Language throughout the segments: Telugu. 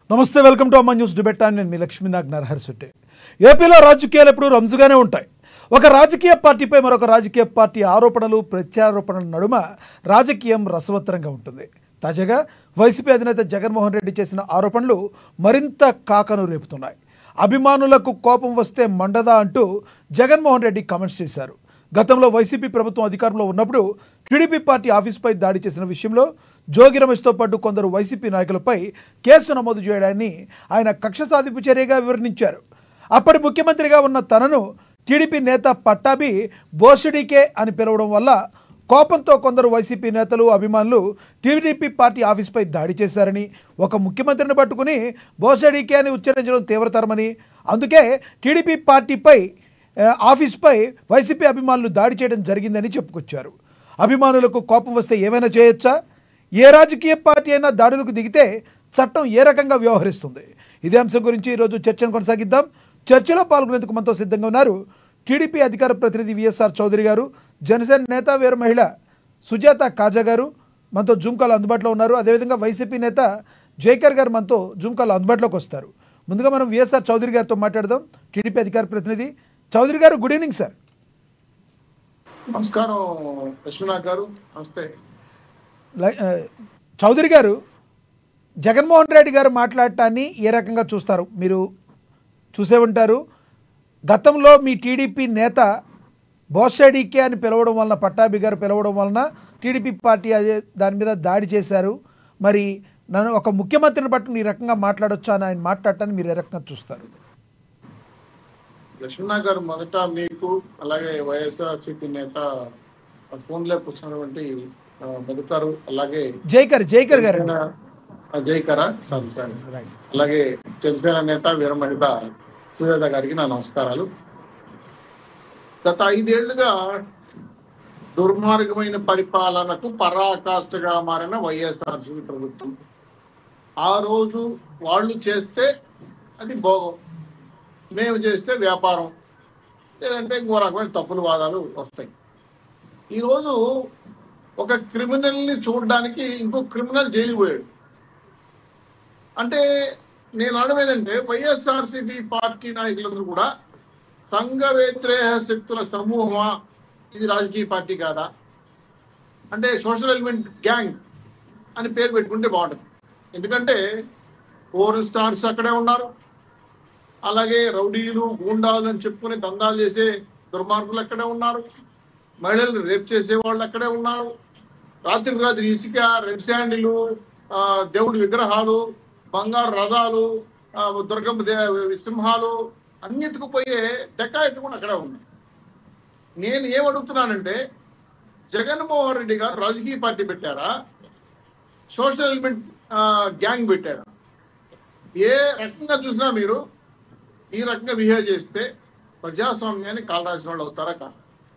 నమస్తే welcome to Amma news debate అని నేను మీ లక్ష్మీనాగ్ నరహర్ శెట్టి ఏపీలో రాజకీయాలు ఎప్పుడు రంజుగానే ఉంటాయి ఒక రాజకీయ పార్టీపై మరొక రాజకీయ పార్టీ ఆరోపణలు ప్రత్యారోపణల నడుమ రాజకీయం రసవత్తరంగా ఉంటుంది తాజాగా వైసీపీ అధినేత జగన్మోహన్ రెడ్డి చేసిన ఆరోపణలు మరింత కాకను రేపుతున్నాయి అభిమానులకు కోపం వస్తే మండదా అంటూ జగన్మోహన్ రెడ్డి కామెంట్స్ చేశారు గతంలో వైసీపీ ప్రభుత్వం అధికారంలో ఉన్నప్పుడు టీడీపీ పార్టీ ఆఫీస్పై దాడి చేసిన విషయంలో జోగి రమేష్తో పాటు కొందరు వైసీపీ నాయకులపై కేసు నమోదు చేయడాన్ని ఆయన కక్ష సాధింపు చర్యగా వివరించారు అప్పటి ముఖ్యమంత్రిగా ఉన్న తనను టీడీపీ నేత పట్టాభి బోషడికే అని పిలవడం వల్ల కోపంతో కొందరు వైసీపీ నేతలు అభిమానులు టీడీపీ పార్టీ ఆఫీస్పై దాడి చేశారని ఒక ముఖ్యమంత్రిని పట్టుకుని బోసడికే అని ఉచ్చరించడం తీవ్రతరమని అందుకే టీడీపీ పార్టీపై ఆ, ఆఫీస్పై వైసీపీ అభిమానులు దాడి చేయడం జరిగిందని చెప్పుకొచ్చారు అభిమానులకు కోపం వస్తే ఏమైనా చేయొచ్చా ఏ రాజకీయ పార్టీ అయినా దాడులకు దిగితే చట్టం ఏ రకంగా వ్యవహరిస్తుంది ఇదే అంశం గురించి ఈరోజు చర్చను కొనసాగిద్దాం చర్చలో పాల్గొనేందుకు మనతో సిద్ధంగా ఉన్నారు టీడీపీ అధికార ప్రతినిధి విఎస్ఆర్ చౌదరి గారు జనసేన నేత వీర మహిళ సుజాత కాజా గారు మనతో జూమ్ కాల్ అందుబాటులో ఉన్నారు అదేవిధంగా వైసీపీ నేత జైకర్ గారు మనతో జూమ్ కాల్ అందుబాటులోకి వస్తారు ముందుగా మనం విఎస్ఆర్ చౌదరి గారితో మాట్లాడదాం టీడీపీ అధికార ప్రతినిధి చౌదరి గారు గుడ్ ఈవినింగ్ సార్ నమస్కారం లక్ష్మీనాథ్ గారు నమస్తే లై- ఆ, చౌదరి గారు జగన్మోహన్ రెడ్డి గారు మాట్లాడటాన్ని ఏ రకంగా చూస్తారు మీరు చూసే ఉంటారు గతంలో మీ టీడీపీ నేత బోసడికే అని పిలవడం వలన పట్టాభి గారు పిలవడం వలన టీడీపీ పార్టీ అదే దాని మీద దాడి చేశారు మరి నన్ను ఒక ముఖ్యమంత్రిని పట్టుకుని ఈ రకంగా మాట్లాడొచ్చా అని ఆయన మాట్లాడటాన్ని మీరు ఏ రకంగా చూస్తారు లక్ష్మీనాథ్ గారు మొదట మీకు అలాగే వైఎస్ఆర్సీపీ నేత ఫోన్ లో కూర్చున్నటువంటి ఆ, మధుకారు అలాగే జైకర్ జైకర్ గారు అండి. ఆ, జైకరా సారీ సారీ రైట్ అలాగే జనసేన నేత వీరమహిళ సుజాత గారికి నా నమస్కారాలు గత ఐదేళ్లుగా దుర్మార్గమైన పరిపాలనకు పరాకాష్ఠగా మారిన వైఎస్ఆర్సీపీ ప్రభుత్వం ఆ రోజు వాళ్ళు చేస్తే అది భోగం మేము చేస్తే వ్యాపారం లేదంటే ఇంకో రకమైన తప్పుల వాదాలు వస్తాయి ఈరోజు ఒక క్రిమినల్ని చూడడానికి ఇంకో క్రిమినల్ జైలుకి పోయాడు అంటే నేను అనడం ఏంటంటే వైఎస్ఆర్సీపీ పార్టీ నాయకులందరూ కూడా సంఘ వ్యతిరేక శక్తుల సమూహమా ఇది రాజకీయ పార్టీ కాదా అంటే సోషల్ ఎలిమెంట్ గ్యాంగ్ అని పేరు పెట్టుకుంటే బాగుంటుంది ఎందుకంటే ఫోర్ స్టార్స్ అక్కడే ఉన్నారు అలాగే రౌడీలు గూండాలు అని చెప్పుకుని దందాలు చేసే దుర్మార్గులు అక్కడే ఉన్నారు మహిళలు రేప్ చేసే వాళ్ళు అక్కడే ఉన్నారు రాత్రికి రాత్రి ఇసుక రెడ్ శాండిలు ఆ, దేవుడి విగ్రహాలు బంగారు రథాలు ఆ, దుర్గమ్మ దే- సింహాలు అన్నిటికి పోయే డెకాయిట్ కూడా అక్కడే ఉంది నేను ఏమడుగుతున్నానంటే జగన్మోహన్ రెడ్డి గారు రాజకీయ పార్టీ పెట్టారా సోషల్ ఎలిమెంట్ గ్యాంగ్ పెట్టారా ఏ రకంగా చూసినా మీరు ఈ రకంగా బిహేవ్ చేస్తే ప్రజాస్వామ్యాన్ని కాలరాసిన వాళ్ళు అవుతారా కాదు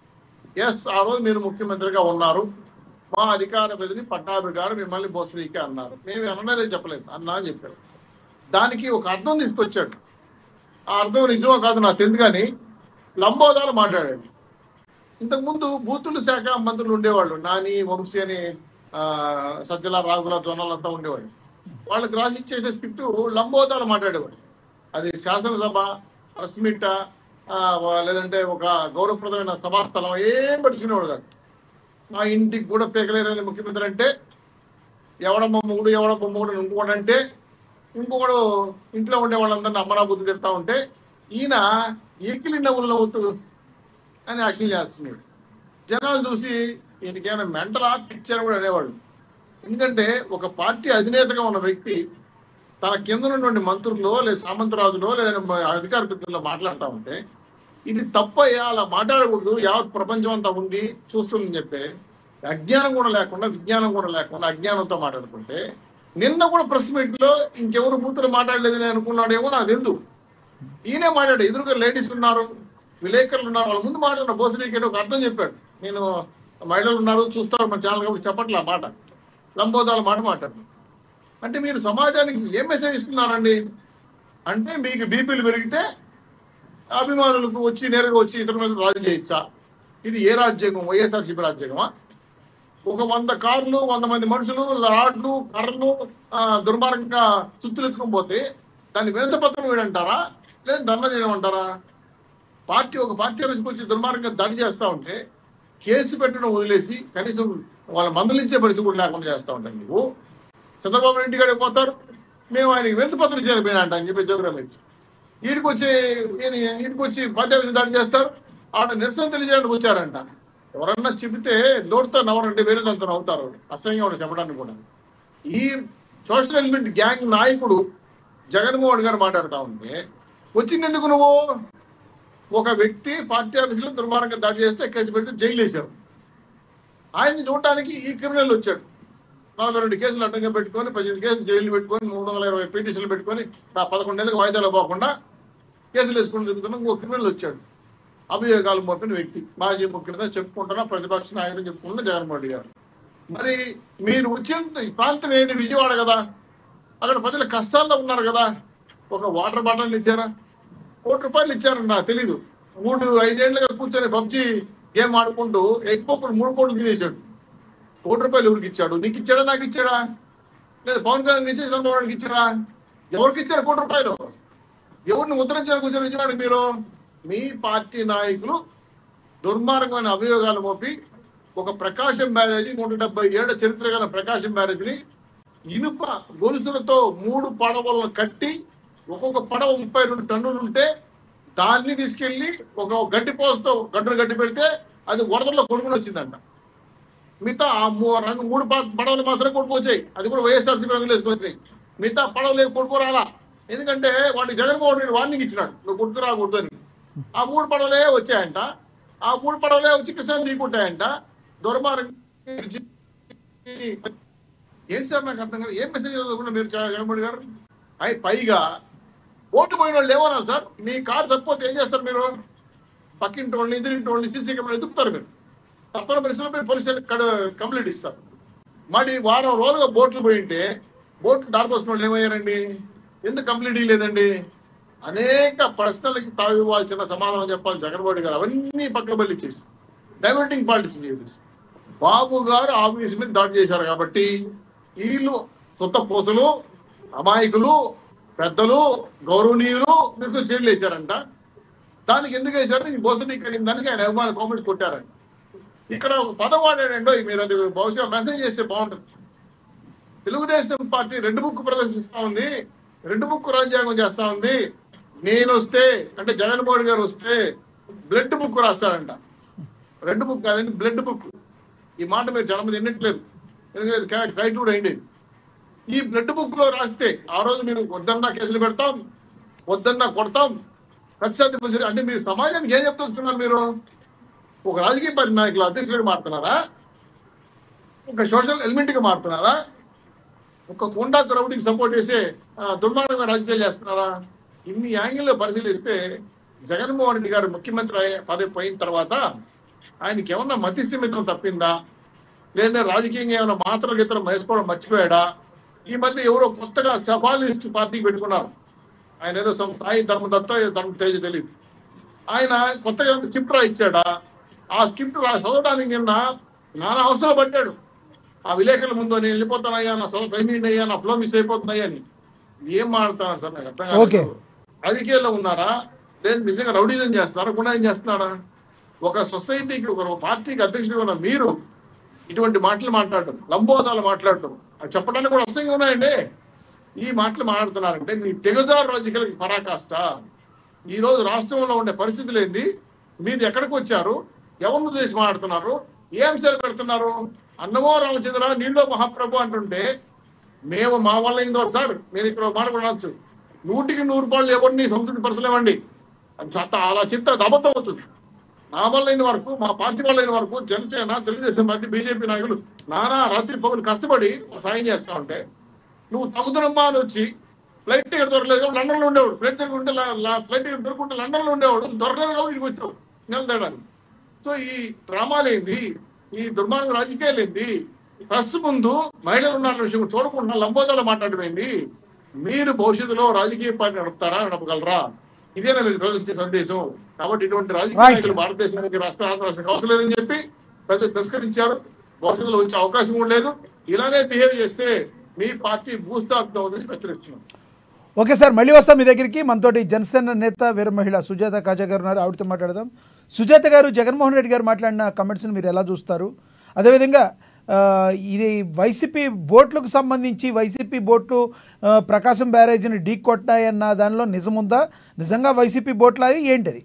ఎస్ ఆ రోజు మీరు ముఖ్యమంత్రిగా ఉన్నారు మా అధికార ప్రతిని పట్టాభి గారు మిమ్మల్ని బోసరీకే అన్నారు మేము అనలేదు చెప్పలేదు అన్నా అని చెప్పారు దానికి ఒక అర్థం తీసుకొచ్చాడు ఆ అర్థం నిజమో కాదు నాకు తెలియదు కానీ లంబోదారు మాట్లాడాడు ఇంతకుముందు బూతుల శాఖ మంత్రులు ఉండేవాళ్ళు నాని వంశీ అని ఆ, సజ్జల రాఘుల జొన్నలంతా ఉండేవాళ్ళు వాళ్ళకి రాసి ఇచ్చేసే స్క్రిప్ట్ లంబోదారు మాట్లాడేవాడు అది శాసనసభ ప్రెస్ మీట్ ఆ, వా- లేదంటే ఒక గౌరవప్రదమైన సభాస్థలం ఏం పట్టుకునేవాడు కాదు మా ఇంటికి కూడా పీకలేరని ముఖ్యమంత్రి అంటే ఎవడమ్మ మొగుడు ఎవడమ్మ మొగుడు అని ఇంకొకడు అంటే ఇంకొకడు ఇంట్లో ఉండే వాళ్ళందరినీ అమ్మనా బుద్ధి పెడతా ఉంటే ఈయన ఏకిలి నవ్వులు నవ్వుతూ అని యాక్షన్ చేస్తున్నాడు జనాలు చూసి ఈయనకేమైనా మెంటలా పిక్చర్ కూడా అనేవాడు ఎందుకంటే ఒక పార్టీ అధినేతగా ఉన్న వ్యక్తి తన కింద ఉన్నటువంటి మంత్రుల్లో లేదా సామంతరాజులో లేదా మ- అధికార ప్రతినిధుల్లో మాట్లాడుతూ ఉంటే ఇది తప్పయ్యా అలా మాట్లాడకూడదు యావత్ ప్రపంచం అంతా ఉంది చూస్తుందని చెప్పి అజ్ఞానం కూడా లేకుండా విజ్ఞానం కూడా లేకుండా అజ్ఞానంతో మాట్లాడుకుంటే నిన్న కూడా ప్రెస్ మీట్ లో ఇంకెవరు బూతులు మాట్లాడలేదని అనుకున్నాడేమో నాకు తెలుసు ఈయనే మాట్లాడు ఎదురుగా లేడీస్ ఉన్నారు విలేకరులు ఉన్నారు వాళ్ళ ముందు మాట్లాడిన బోసరీకేట్ ఒక అర్థం చెప్పాడు నేను మహిళలు ఉన్నారు చూస్తారు మన ఛానల్ కాబట్టి చెప్పట్లే ఆ మాట లంబోదాల మాట మాట్లాడు అంటే మీరు సమాజానికి ఏం మెసేజ్ ఇస్తున్నారండి అంటే మీకు బీపీలు పెరిగితే అభిమానులకు వచ్చి నేరుగా వచ్చి ఇతరుల మీద రాజీ చేయొచ్చా ఇది ఏ రాజ్యాంగం వైఎస్ఆర్సీపీ రాజ్యాంగమా ఒక వంద కార్లు వంద మంది మనుషులు రాడ్లు కర్రలు ఆ, దుర్మార్గంగా సుత్తులు ఎత్తుకొని పోతే దాన్ని వినత పత్రం వేయడంటారా లేదా ధర్నా చేయడం అంటారా పార్టీ ఒక పార్టీ ఆఫీస్కి వచ్చి దుర్మార్గంగా దాడి చేస్తా ఉంటే కేసు పెట్టడం వదిలేసి కనీసం వాళ్ళ మందలించే పరిస్థితి కూడా లేకుండా చేస్తా ఉంటాను నువ్వు చంద్రబాబు నాయుడు ఇంటికాడికి పోతారు మేము ఆయనకి వినతి పత్రం చేరిపోయినా అంట అని చెప్పి జోగ్రామ్ వీడికి వచ్చి ఈయన వీడికి వచ్చి పార్టీ ఆఫీస్ దాడి చేస్తారు ఆడ నిరసన తెలియజేయడానికి వచ్చారంట ఎవరన్నా చెబితే నోటితో నవరంటే వేరే దాంతో అవుతారు అసహ్యంగా ఉండి చెప్పడానికి కూడా ఈ సోషల్ ఎలిమెంట్ గ్యాంగ్ నాయకుడు జగన్మోహన్ గారు మాట్లాడుతా ఉంటే వచ్చింది ఎందుకు నువ్వు ఒక వ్యక్తి పార్టీ ఆఫీసులో దుర్మార్గంగా దాడి చేస్తే కేసు పెడితే జైలు వేశారు ఆయన్ని చూడటానికి ఈ క్రిమినల్ వచ్చాడు నలభై రెండు కేసులు అడ్డంగా పెట్టుకొని పద్దెనిమిది కేసులు జైలు పెట్టుకొని మూడు వందల ఇరవై పిటిషన్లు పెట్టుకొని ఆ పదకొండు నెలలకు వాయిదాలు పోకుండా కేసులు వేసుకుని తిరుగుతున్న ఇంకో క్రిమినల్ వచ్చాడు అభియోగాలు మోపిన వ్యక్తి మాజీ ముఖ్యమంత్రి చెప్పుకుంటున్నా ప్రతిపక్ష నాయకుడు చెప్పుకుంటున్న జగన్మోహన్ రెడ్డి గారు మరి మీరు వచ్చిన ఈ ప్రాంతం ఏంటి విజయవాడ కదా అక్కడ ప్రజలు కష్టాల్లో ఉన్నారు కదా ఒక వాటర్ బాటిల్ ఇచ్చారా కోటి రూపాయలు ఇచ్చారని నాకు తెలీదు మూడు ఐదేళ్లుగా కూర్చొని పబ్జి గేమ్ ఆడుకుంటూ ఎక్కువ మూడు కోట్లు తినేసాడు కోటి రూపాయలు ఎవరికి ఇచ్చాడు నీకు ఇచ్చాడా నాకు ఇచ్చాడా లేదా పవన్ కళ్యాణ్ ఇచ్చేసి చంద్రబాబు నాయుడుకి ఇచ్చారా ఎవరికి ఇచ్చారు కోటి రూపాయలు ఎవరిని ముద్రించారు కూర్చొని విజయవాడ మీరు మీ పార్టీ నాయకులు దుర్మార్గమైన అభియోగాలు మోపి ఒక ప్రకాశం బ్యారేజీ నూట డెబ్బై ఏళ్ల చరిత్ర గల ప్రకాశం బ్యారేజీని ఇనుప గొలుసులతో మూడు పడవలను కట్టి ఒక్కొక్క పడవ ముప్పై రెండు టన్నులు ఉంటే దాన్ని తీసుకెళ్లి ఒక గడ్డి పోస్తో గడ్డలు గడ్డి పెడితే అది వరదల్లో కొడుకుని వచ్చిందంట మిగతా ఆ మూ- రంగు మూడు ప- పడవలు మాత్రం కొట్టుకొచ్చాయి అది కూడా వైఎస్ఆర్సీపీ రంగులు వేసుకొచ్చినాయి మిగతా పడవలు ఏవి కొట్టుకోరాలా ఎందుకంటే వాడికి జగన్మోహన్ రెడ్డి వార్నింగ్ ఇచ్చినాడు నువ్వు కొడుకు రాకూడదు అని ఆ మూడు పడవలే వచ్చాయంట ఆ మూడు పడవలే వచ్చి కృష్ణ ఢీకుంటాయంట దుర్మార్గం ఏంటి సార్ నాకు అర్థం కాదు ఏం మెసేజ్ చదువుకున్నా మీరు చా- జగన్మోహన్ గారు అయి పైగా ఓటు పోయిన వాళ్ళు ఏమన్నా సార్ మీ కారు తప్పిపోతే ఏం చేస్తారు మీరు పక్కింటి వాళ్ళని ఎదురింటి వాళ్ళని సీసీ కెమెరా ఎదుగుతారు మీరు తప్పని పరిస్థితుల్లో మీరు పోలీస్ స్టేషన్ కంప్లీట్ ఇస్తారు మరి వారం రోజులుగా బోట్లు పోయింటే బోట్లు దారిపోసిన వాళ్ళు ఏమయ్యారండి ఎందుకు కంప్లీట్ ఇవ్వలేదండి అనేక ప్రశ్నలకి తావి ఇవ్వాల్సిన సమాధానం చెప్పాలి జగన్మోహన్ రెడ్డి గారు అవన్నీ పక్కన బలిచ్చేసి డైవర్టింగ్ పాలిటిక్స్ చేసేసి బాబు గారు ఆఫీస్ మీద దాడి చేశారు కాబట్టి వీళ్ళు సొంత పోసులు అమాయకులు పెద్దలు గౌరవనీయులు మీకు జైలు వేశారంట దానికి ఎందుకు వేశారు ఈ బోసడి కలిగిన దానికి ఆయన అభిమానులు కామెంట్స్ కొట్టారంట ఇక్కడ ఒక పదం వాడాడండో మీరు అది బహుశా మెసేజ్ చేస్తే బాగుంటుంది తెలుగుదేశం పార్టీ రెండు బుక్ ప్రదర్శిస్తా ఉంది రెండు బుక్ రాజ్యాంగం చేస్తా ఉంది నేను వస్తే అంటే జగన్మోహన్ గారు వస్తే బ్లడ్ బుక్ రాస్తాడంట రెండు బుక్ కాదండి బ్లడ్ బుక్ ఈ మాట మీరు చాలా మంది వినట్లేదు ఎందుకంటే రైట్ కూడా అయింది ఈ బ్లడ్ బుక్ లో రాస్తే ఆ రోజు మీరు వద్దన్నా కేసులు పెడతాం వద్దన్నా కొడతాం ప్రతిశాంతి పరిస్థితి అంటే మీరు సమాజానికి ఏం చెప్తున్నారు మీరు ఒక రాజకీయ పార్టీ నాయకులు అధ్యక్షుడిగా మారుతున్నారా ఒక సోషల్ ఎలిమెంట్ గా మారుతున్నారా ఒక గుండా రౌడీకి సపోర్ట్ చేసే ఆ, దుర్మార్గంగా రాజకీయాలు చేస్తున్నారా ఇన్ని యాంగిల్లో పరిశీలిస్తే జగన్మోహన్ రెడ్డి గారు ముఖ్యమంత్రి అయ్యే- పదవి పోయిన తర్వాత ఆయనకి ఏమన్నా మతి స్థిమితం తప్పిందా లేదా రాజకీయంగా ఏమైనా మాత్రలు గీతలు వేసుకోవడం మర్చిపోయాడా ఈ మధ్య ఎవరో కొత్తగా సఫాలిస్ట్ పార్టీకి పెట్టుకున్నారు ఆయన ఏదో some సాయి ధర్మదత్త ధర్మ తేజ తెలియదు ఆయన కొత్తగా స్క్రిప్ట్ రా ఇచ్చాడా ఆ స్క్రిప్ట్ రా చదవడానికి నిన్న నానా అవసరం పడ్డాడు ఆ విలేకరుల ముందు నేను వెళ్ళిపోతానయ్యా నా సొంత టైమింగ్ అయ్యా నా ఫ్లో మిస్ అయిపోతున్నాయి అని ఏం మాడతాను సార్ నాకు అర్థం కాలేదు. Okay. రాజకీయాల్లో ఉన్నారా లేదు నిజంగా రౌడీజం చేస్తున్నారా గుణాయం చేస్తున్నారా ఒక సొసైటీకి ఒక పార్టీకి అధ్యక్షుడిగా ఉన్న మీరు ఇటువంటి మాటలు మాట్లాడటం లంబోదాలు మాట్లాడటం అది చెప్పడానికి కూడా అసహ్యంగా ఉన్నాయండి ఈ మాటలు మాట్లాడుతున్నారంటే మీ తెగజారు రాజకీయాలకి పరాకాష్ట ఈ రోజు రాష్ట్రంలో ఉండే పరిస్థితులు ఏంది మీరు ఎక్కడికి వచ్చారు ఎవరిని ఉద్దేశించి మాట్లాడుతున్నారు ఏ అంశాలు పెడుతున్నారు అన్నమో రామచంద్ర నీళ్ళో మహాప్రభు అంటుంటే మేము మా వల్ల ఏందో సార్ నేను ఇక్కడ ఒక మాట కూడా అనొచ్చు నూటికి నూరు రూపాయలు ఎవరిని సంతృప్తి పరచలేమండి అది చట్ట- అలా చెప్తే అది అబద్ధం అవుతుంది నా వల్ల అయిన వరకు మా పార్టీ వల్ల అయిన వరకు జనసేన తెలుగుదేశం పార్టీ బీజేపీ నాయకులు నానా రాత్రి పగులు కష్టపడి సాయం చేస్తా ఉంటే నువ్వు తగ్గుతున్నమ్మా అని వచ్చి ఫ్లైట్ టికెట్ దొరకలేదు కాబట్టి లండన్లో ఉండేవాడు ఫ్లైట్ టికెట్ ఉంటే ల- ల- ఫ్లైట్ టికెట్ దొరకుంటే లండన్లో ఉండేవాడు దొరకలేదు కాబట్టి ఇక్కడికి వచ్చావు నెల తేడానికి సో ఈ డ్రామాలు ఏంది ఈ దుర్మార్గ రాజకీయాలు ఏంది ప్రెస్ ముందు మహిళలు ఉన్న విషయం చూడకుండా లంబోదాలు మాట్లాడడం ఏంది మీరు భవిష్యత్తులో రాజకీయ పార్టీ నడుపుతారా నడపగలరా ఇదేనా మీరు రోజు ఇచ్చే సందేశం కాబట్టి ఇటువంటి రాజకీయ Right. నాయకులు భారతదేశానికి రాష్ట్ర ఆంధ్ర రాష్ట్రానికి అవసరం లేదని చెప్పి ప్రజలు తిరస్కరించారు భవిష్యత్తులో వచ్చే అవకాశం కూడా లేదు ఇలానే బిహేవ్ చేస్తే మీ పార్టీ భూస్థాపితం అవుతుందని హెచ్చరిస్తున్నాం ఓకే సార్ మళ్ళీ వస్తాం మీ దగ్గరికి మనతోటి జనసేన నేత వీర మహిళ సుజాత కాజా గారు ఉన్నారు ఆవిడతో మాట్లాడదాం సుజాత గారు జగన్మోహన్ రెడ్డి గారు మాట్లాడిన కమెంట్స్ని మీరు ఎలా చూస్తారు అదేవిధంగా ఆ, ఇది వైసీపీ బోట్లకు సంబంధించి వైసీపీ బోట్లు ఆ, ప్రకాశం బ్యారేజీని ఢీ కొట్టాయన్న దానిలో నిజముందా నిజంగా వైసీపీ బోట్లు అవి ఏంటిది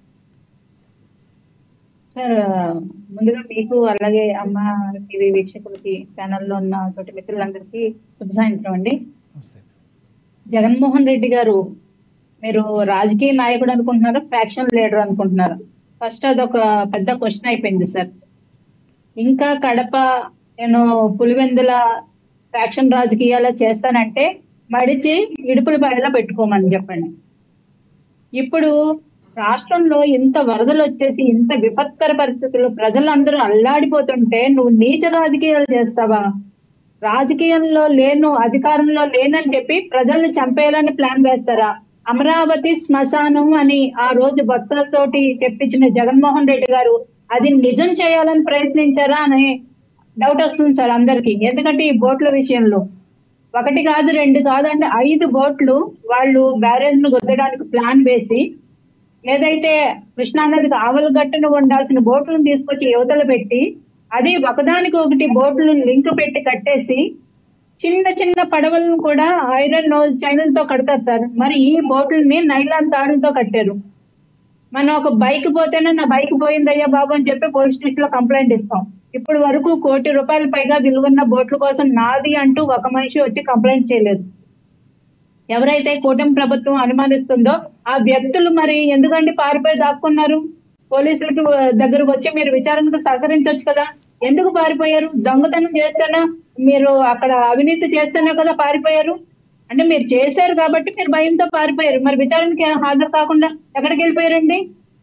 సార్ ముందుగా మీకు అలాగే అమ్మ టీవీ వీక్షకులకి ఛానల్లో ఉన్న తోటి మిత్రులందరికీ శుభ సాయంత్రం అండి జగన్మోహన్ రెడ్డి గారు మీరు రాజకీయ నాయకుడు అనుకుంటున్నారా ఫ్యాక్షన్ లీడర్ అనుకుంటున్నారా ఫస్ట్ అదొక పెద్ద క్వశ్చన్ అయిపోయింది సార్ ఇంకా కడప నేను పులివెందుల ఫ్యాక్షన్ రాజకీయాలు చేస్తానంటే మడిచి ఇడుపుల బాయిలో పెట్టుకోమని చెప్పండి ఇప్పుడు రాష్ట్రంలో ఇంత వరదలు వచ్చేసి ఇంత విపత్కర పరిస్థితుల్లో ప్రజలందరూ అల్లాడిపోతుంటే నువ్వు నీచ రాజకీయాలు చేస్తావా రాజకీయంలో లేను అధికారంలో లేనని చెప్పి ప్రజల్ని చంపేయాలని ప్లాన్ వేస్తారా అమరావతి శ్మశానం అని ఆ రోజు బస్సులతోటి తెప్పించిన జగన్మోహన్ రెడ్డి గారు అది నిజం చేయాలని ప్రయత్నించారా అని డౌట్ వస్తుంది సార్ అందరికి ఎందుకంటే ఈ బోట్ల విషయంలో ఒకటి కాదు రెండు కాదు అంటే ఐదు బోట్లు వాళ్ళు బ్యారేజ్ ను గుద్దడానికి ప్లాన్ వేసి ఏదైతే కృష్ణానదికి ఆవల గట్టును ఉండాల్సిన బోట్లను తీసుకొచ్చి యువతలు పెట్టి అది ఒకదానికి ఒకటి బోట్లను లింక్ పెట్టి కట్టేసి చిన్న చిన్న పడవలను కూడా ఐరన్ చైనలతో కడతారు సార్ మరి ఈ బోట్లని నైలాన్ తాడులతో కట్టారు మనం ఒక బైక్ పోతేనే నా బైక్ పోయిందయ్యా బాబు అని చెప్పి పోలీస్ స్టేషన్ లో కంప్లైంట్ ఇస్తాం ఇప్పుడు వరకు కోటి రూపాయల పైగా విలువన్న బోట్ల కోసం నాది అంటూ ఒక మనిషి వచ్చి కంప్లైంట్ చేయలేదు ఎవరైతే కూటమి ప్రభుత్వం అనుమానిస్తుందో ఆ వ్యక్తులు మరి ఎందుకంటే పారిపోయి దాక్కున్నారు పోలీసులకి దగ్గరకు వచ్చి మీరు విచారణకు సహకరించవచ్చు కదా ఎందుకు పారిపోయారు దొంగతనం చేస్తేనే మీరు అక్కడ అవినీతి చేస్తేనే కదా పారిపోయారు అంటే మీరు చేశారు కాబట్టి మీరు భయంతో పారిపోయారు మరి విచారణకి హాజరు కాకుండా ఎక్కడికి వెళ్ళిపోయారండి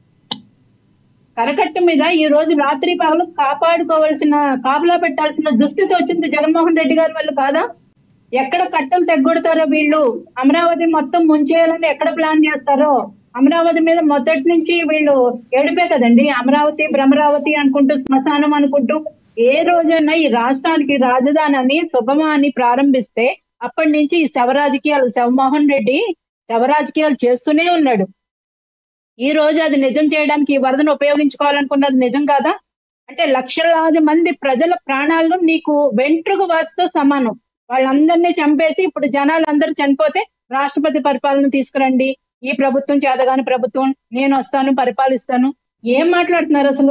కరకట్ట మీద ఈ రోజు రాత్రి పగలు కాపాడుకోవాల్సిన కాపలా పెట్టాల్సిన దుస్థితి వచ్చింది జగన్మోహన్ రెడ్డి గారి వల్ల కాదా ఎక్కడ కట్టలు తెగ్గొడతారో వీళ్ళు అమరావతి మొత్తం ముంచేయాలని ఎక్కడ ప్లాన్ చేస్తారో అమరావతి మీద మొదటి నుంచి వీళ్ళు ఏడిపే కదండి అమరావతి భ్రమరావతి అనుకుంటూ శ్మశానం అనుకుంటూ ఏ రోజైనా ఈ రాష్ట్రానికి రాజధాని అని శుభమా అని ప్రారంభిస్తే అప్పటి నుంచి ఈ శవ రాజకీయాలు శవమోహన్ రెడ్డి శవ రాజకీయాలు చేస్తూనే ఉన్నాడు ఈ రోజు అది నిజం చేయడానికి ఈ వరదను ఉపయోగించుకోవాలనుకున్నది నిజం కాదా అంటే లక్షలాది మంది ప్రజల ప్రాణాలను నీకు వెంట్రుకు వాసుతో సమానం వాళ్ళందరినీ చంపేసి ఇప్పుడు జనాలు అందరూ చనిపోతే రాష్ట్రపతి పరిపాలన తీసుకురండి ఈ ప్రభుత్వం చేతగాని ప్రభుత్వం నేను వస్తాను పరిపాలిస్తాను ఏం మాట్లాడుతున్నారు అసలు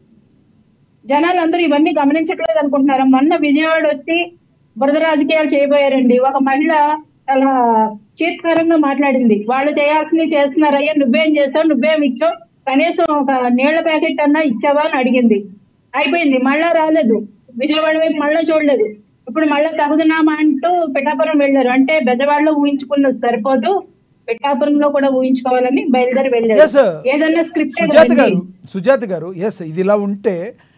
జనాలు అందరూ ఇవన్నీ గమనించట్లేదు అనుకుంటున్నారు మొన్న విజయవాడ వచ్చి బురద రాజకీయాలు చేయబోయారండి ఒక మహిళ చాలా చీత్కరంగా మాట్లాడింది వాళ్ళు చేయాల్సినవి చేస్తున్నారయ్యా నువ్వేం చేస్తావు నువ్వేం ఇచ్చావు కనీసం ఒక నీళ్ల ప్యాకెట్ అన్నా ఇచ్చావా అని అడిగింది అయిపోయింది మళ్ళా రాలేదు విజయవాడ వైపు మళ్ళా చూడలేదు ఇప్పుడు మళ్ళా తగుదనామా అంటూ పిఠాపురం వెళ్ళారు అంటే బెజవాడలో ఊహించుకున్నది సరిపోదు పిఠాపురంలో కూడా ఊహించుకోవాలని బయలుదేరి వెళ్ళారు Yes, sir. ఏదన్నా స్క్రిప్ట్ సుజాత గారు సుజాత గారు ఎస్ ఇది ఇలా ఉంటే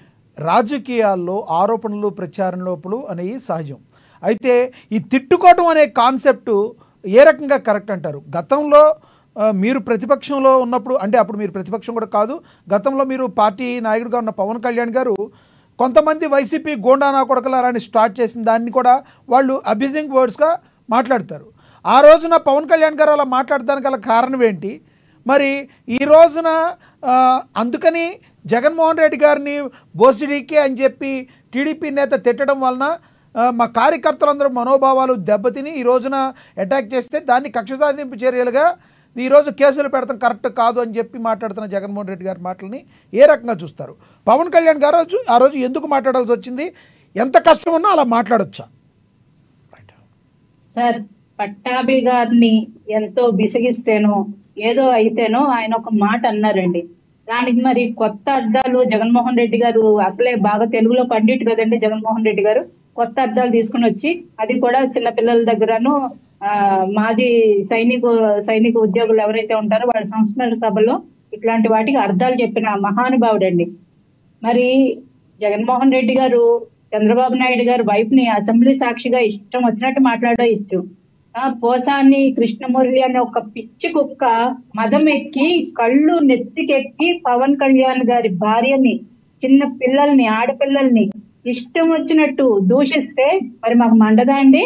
రాజకీయాల్లో ఆరోపణలు ప్రచారం లోపలు అనేవి సహజం అయితే ఈ తిట్టుకోవటం అనే కాన్సెప్ట్ ఏ రకంగా కరెక్ట్ అంటారు గతంలో ఆ, మీరు ప్రతిపక్షంలో ఉన్నప్పుడు అంటే అప్పుడు మీరు ప్రతిపక్షం కూడా కాదు గతంలో మీరు పార్టీ నాయకుడిగా ఉన్న పవన్ కళ్యాణ్ గారు కొంతమంది వైసీపీ గోండానా కొడకలారని స్టార్ట్ చేసిన దాన్ని కూడా వాళ్ళు అబ్యూజింగ్ వర్డ్స్గా మాట్లాడతారు ఆ రోజున పవన్ కళ్యాణ్ గారు అలా మాట్లాడడానికి గల కారణం ఏంటి మరి ఈ రోజున ఆ, అందుకని జగన్మోహన్ రెడ్డి గారిని బోసిడీకే అని చెప్పి టీడీపీ నేత తిట్టడం వలన ఆ, మా కార్యకర్తలందరూ మనోభావాలు దెబ్బతిని ఈ రోజున అటాక్ చేస్తే దాన్ని కక్ష సాధింపు చర్యలుగా ఈరోజు కేసులు పెడతాం కరెక్ట్ కాదు అని చెప్పి మాట్లాడుతున్న జగన్మోహన్ రెడ్డి గారి మాటలని ఏ రకంగా చూస్తారు పవన్ కళ్యాణ్ గారు రోజు ఆ రోజు ఎందుకు మాట్లాడాల్సి వచ్చింది ఎంత కష్టం ఉన్నా అలా మాట్లాడొచ్చా రైట్ సార్ పట్టాభి గారిని ఎంతో విసిగిస్తేనో ఏదో అయితేనో ఆయన ఒక మాట అన్నారండి దానికి మరి కొత్త అర్థాలు జగన్మోహన్ రెడ్డి గారు అసలే బాగా తెలుగులో పండిట్ కదండి జగన్మోహన్ రెడ్డి గారు కొత్త అర్థాలు తీసుకుని వచ్చి అది కూడా చిన్న పిల్లల దగ్గరను ఆ మాజీ సైనిక సైనిక ఉద్యోగులు ఎవరైతే ఉంటారో వాళ్ళ సంస్మరణ సభలో ఇట్లాంటి వాటికి అర్థాలు చెప్పిన మహానుభావుడండి మరి జగన్మోహన్ రెడ్డి గారు చంద్రబాబు నాయుడు గారు వైఫ్ ని అసెంబ్లీ సాక్షిగా ఇష్టం వచ్చినట్టు మాట్లాడో ఇష్టం ఆ పోసాని కృష్ణమురళి అనే ఒక పిచ్చి కుక్క మదం ఎక్కి కళ్ళు నెత్తికెక్కి పవన్ కళ్యాణ్ గారి భార్యని చిన్న పిల్లల్ని ఆడపిల్లల్ని ఇష్టం వచ్చినట్టు దూషిస్తే మరి మాకు మండదా అండి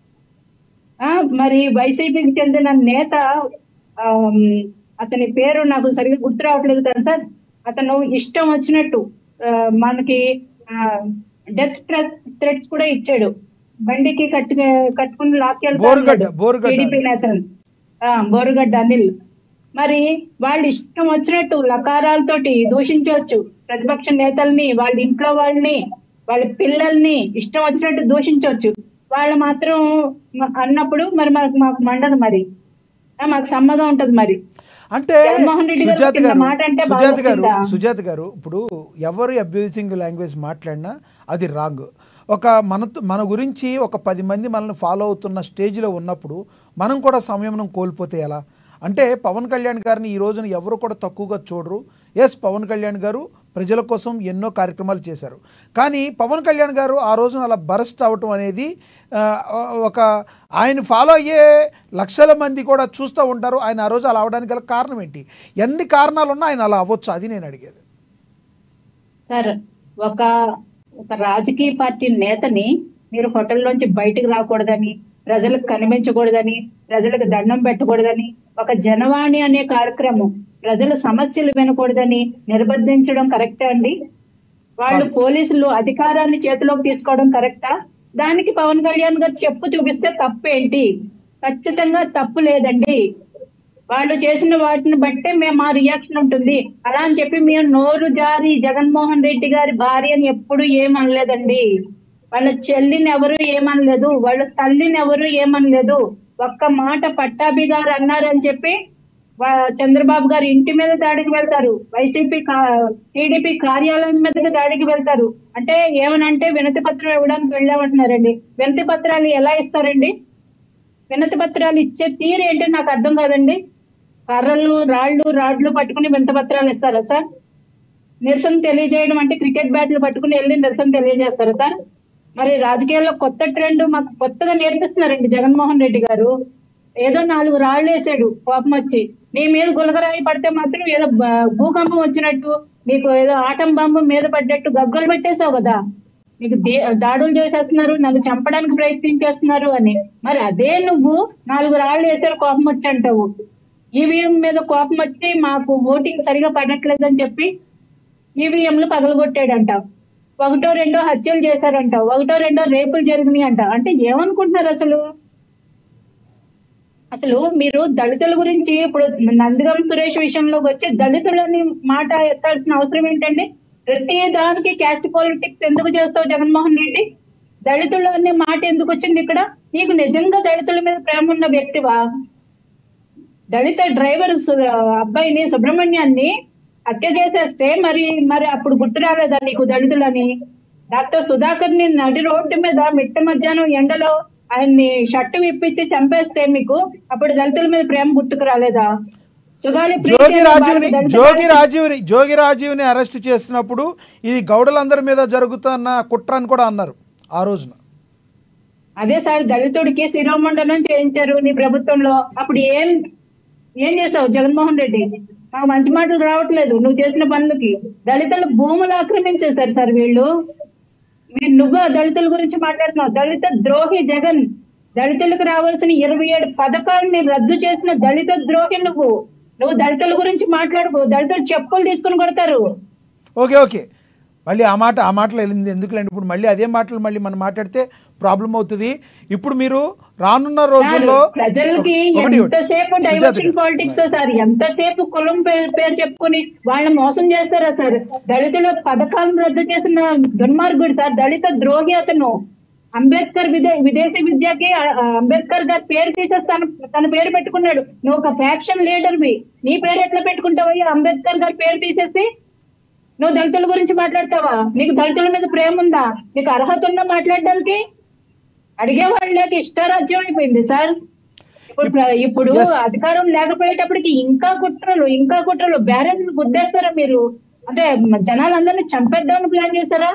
ఆ మరి వైసీపీకి చెందిన నేత ఆమ్, అతని పేరు నాకు సరిగ్గా గుర్తు రావట్లేదు కదా సార్ అతను ఇష్టం వచ్చినట్టు ఆ, మనకి డెత్ థ్రెట్స్ కూడా ఇచ్చాడు బండికి కట్టు కట్టుకుని బోరుగడ్డ, బోరుగడ్డ. టీడీపీ నేతలు ఆ, బోరుగడ్డ అనిల్ మరి వాళ్ళు ఇష్టం వచ్చినట్టు లకారాలతోటి దూషించవచ్చు ప్రతిపక్ష నేతల్ని వాళ్ళ ఇంట్లో వాళ్ళని వాళ్ళ పిల్లల్ని ఇష్టం వచ్చినట్టు దూషించవచ్చు వాళ్ళు మాత్రం మ- అన్నప్పుడు మరి మాకు మాకు మండదు మరి ఆ, మాకు సమ్మగా ఉంటది మరి అంటే జగన్మోహన్ రెడ్డి గారు సుజాత కింద గారు మాట అంటే బాగా సుజాత గారు వచ్చిందా? సుజాత గారు ఇప్పుడు ఎవరు అబ్యూజింగ్ లాంగ్వేజ్ మాట్లాడినా అది రాంగ్ ఒక మన మన గురించి ఒక పది మంది మనల్ని ఫాలో అవుతున్న స్టేజ్లో ఉన్నప్పుడు మనం కూడా సంయమనం కోల్పోతే ఎలా అంటే పవన్ కళ్యాణ్ గారిని ఈ రోజున ఎవరు కూడా తక్కువగా చూడరు ఎస్ పవన్ కళ్యాణ్ గారు ప్రజల కోసం ఎన్నో కార్యక్రమాలు చేశారు కానీ పవన్ కళ్యాణ్ గారు ఆ రోజున అలా బరస్ట్ అవటం అనేది ఆ, ఒక ఆయన ఫాలో అయ్యే లక్షల మంది కూడా చూస్తూ ఉంటారు ఆయన ఆ రోజు అలా అవడానికి గల కారణం ఏంటి ఎన్ని కారణాలు ఉన్నా ఆయన అలా అవ్వచ్చు అది నేను అడిగేది సార్ ఒక ఒక రాజకీయ పార్టీ నేతని మీరు హోటల్లోంచి బయటకు రాకూడదని ప్రజలకు కనిపించకూడదని ప్రజలకు దండం పెట్టకూడదని ఒక జనవాణి అనే కార్యక్రమం ప్రజల సమస్యలు వినకూడదని నిర్బంధించడం కరెక్టా అండి వాళ్ళు పోలీసులు అధికారాన్ని చేతిలోకి తీసుకోవడం కరెక్టా దానికి పవన్ కళ్యాణ్ గారు చెప్పు చూపిస్తే తప్పేంటి ఖచ్చితంగా తప్పు లేదండి వాళ్ళు చేసిన వాటిని బట్టే మేము మా రియాక్షన్ ఉంటుంది అలా అని చెప్పి మేము నోరు జారి జగన్మోహన్ రెడ్డి గారి భార్య అని ఎప్పుడు ఏమనలేదండి వాళ్ళ చెల్లిని ఎవరు ఏమనలేదు వాళ్ళ తల్లిని ఎవరు ఏమనలేదు ఒక్క మాట పట్టాభి గారు అన్నారని చెప్పి వా- చంద్రబాబు గారు ఇంటి మీద దాడికి వెళ్తారు వైసీపీ టీడీపీ కార్యాలయం మీదకి దాడికి వెళ్తారు అంటే ఏమనంటే వినతి పత్రం ఇవ్వడానికి వెళ్ళామంటున్నారండి వినతి పత్రాలు ఎలా ఇస్తారండి వినతి పత్రాలు ఇచ్చే తీరు ఏంటో నాకు అర్థం కాదండి కర్రలు రాళ్ళు రాడ్లు పట్టుకుని వినతి పత్రాలు ఇస్తారా సార్ నిరసన తెలియజేయడం అంటే క్రికెట్ బ్యాట్లు పట్టుకుని వెళ్ళి నిరసన తెలియజేస్తారా సార్ మరి రాజకీయాల్లో కొత్త ట్రెండ్ మాకు కొత్తగా నేర్పిస్తున్నారండి జగన్మోహన్ రెడ్డి గారు ఏదో నాలుగు రాళ్ళు వేసాడు కోపం వచ్చి నీ మీద గులగరాయి పడితే మాత్రం ఏదో బ- భూకంపం వచ్చినట్టు నీకు ఏదో ఆటం బాంబు మీద పడ్డట్టు గగ్గలు పెట్టేశావు కదా నీకు దే- దాడులు చేసేస్తున్నారు నన్ను చంపడానికి ప్రయత్నించేస్తున్నారు అని మరి అదే నువ్వు నాలుగు రాళ్ళు వేసారు కోపం వచ్చి అంటావు ఈవీఎం మీద కోపం వచ్చి మాకు ఓటింగ్ సరిగా పడట్లేదని చెప్పి ఈవీఎంలు పగలగొట్టాడంట ఒకటో రెండో హత్యలు చేశారంట ఒకటో రెండో రేపులు జరిగినాయి అంట అంటే ఏమనుకుంటున్నారు అసలు అసలు మీరు దళితుల గురించి ఇప్పుడు నందిగం సురేష్ విషయంలోకి వచ్చి దళితులని మాట ఎత్తాల్సిన అవసరం ఏంటండి ప్రతి దానికి క్యాస్ట్ పాలిటిక్స్ ఎందుకు చేస్తావు జగన్మోహన్ రెడ్డి దళితులు అనే మాట ఎందుకు వచ్చింది ఇక్కడ నీకు నిజంగా దళితుల మీద ప్రేమ ఉన్న వ్యక్తివా దళిత డ్రైవర్ సు- అబ్బాయిని సుబ్రహ్మణ్యాన్ని హత్య చేసేస్తే మరి మరి అప్పుడు గుర్తు రాలేదా నీకు దళితులని డాక్టర్ సుధాకర్ ని నడి రోడ్డు మీద మిట్ట మధ్యాహ్నం ఎండలో ఆయన్ని షర్టు విప్పించి చంపేస్తే మీకు అప్పుడు దళితుల మీద ప్రేమ గుర్తుకు రాలేదా సుగాలి ప్రీతి జోగి అనే రాజీవ్ని భారత దళిత జోగి రాజీవ్ని జోగి రాజీవ్ని అరెస్ట్ చేసినప్పుడు ఇది గౌడలందరి మీద జరుగుతున్న కుట్ర అని కూడా అన్నారు ఆ రోజున అదే సార్ దళితుడికి శిరోమండనం చేయించారు నీ ప్రభుత్వంలో అప్పుడు ఏం ఏం చేసావు జగన్మోహన్ రెడ్డి మాకు మంచి మాటలు రావట్లేదు నువ్వు చేసిన పనులకి దళితుల భూములు ఆక్రమించేశారు సార్ వీళ్ళు మీరు నువ్వు దళితుల గురించి మాట్లాడుతున్నావు దళిత ద్రోహి జగన్ దళితులకు రావాల్సిన ఇరవై ఏడు పథకాలని రద్దు చేసిన దళిత ద్రోహి నువ్వు నువ్వు దళితుల గురించి మాట్లాడుకో దళితులు చెప్పులు తీసుకుని కొడతారు ఓకే ఓకే మళ్ళీ ఆ మాట ఆ మాటలు వెళ్ళింది ఎందుకులేండి ఇప్పుడు మళ్ళీ అదే మాటలు మళ్ళీ మనం మాట్లాడితే ప్రాబ్లం అవుతుంది ఇప్పుడు మీరు రానున్న రోజుల్లో ప్రజలకి ఒకటి ఒకటి. ఎంతసేపు Sujatha diversion garu. Politics sir ఎంతసేపు కులం పేరు పేరు చెప్పుకుని వాళ్ళని మోసం చేస్తారా సార్ దళితుల పథకాలను రద్దు చేసిన దుర్మార్గుడు సార్ దళిత ద్రోహి అతను అంబేద్కర్ విదే విదేశీ విద్యకి ఆ, ఆ, అంబేద్కర్ గారి పేరు తీసేసి తన తన పేరు పెట్టుకున్నాడు నువ్వు ఒక ఫ్యాక్షన్ లీడర్వి నీ పేరు ఎట్లా పెట్టుకుంటావయ్యా అంబేద్కర్ గారి పేరు తీసేసి నువ్వు దళితుల గురించి మాట్లాడతావా నీకు దళితుల మీద ప్రేమ ఉందా నీకు అర్హత ఉందా మాట్లాడడానికి అడిగే వాళ్ళకి ఇష్టారాజ్యం అయిపోయింది సార్ ఇప్పుడు ప్ర- ఇప్పుడు Yes. అధికారం లేకపోయేటప్పటికి ఇంకా కుట్రలు ఇంకా కుట్రలు బ్యారెన్ గుద్దేస్తారా మీరు అంటే జనాలందరినీ చంపేద్దామని ప్లాన్ చేస్తారా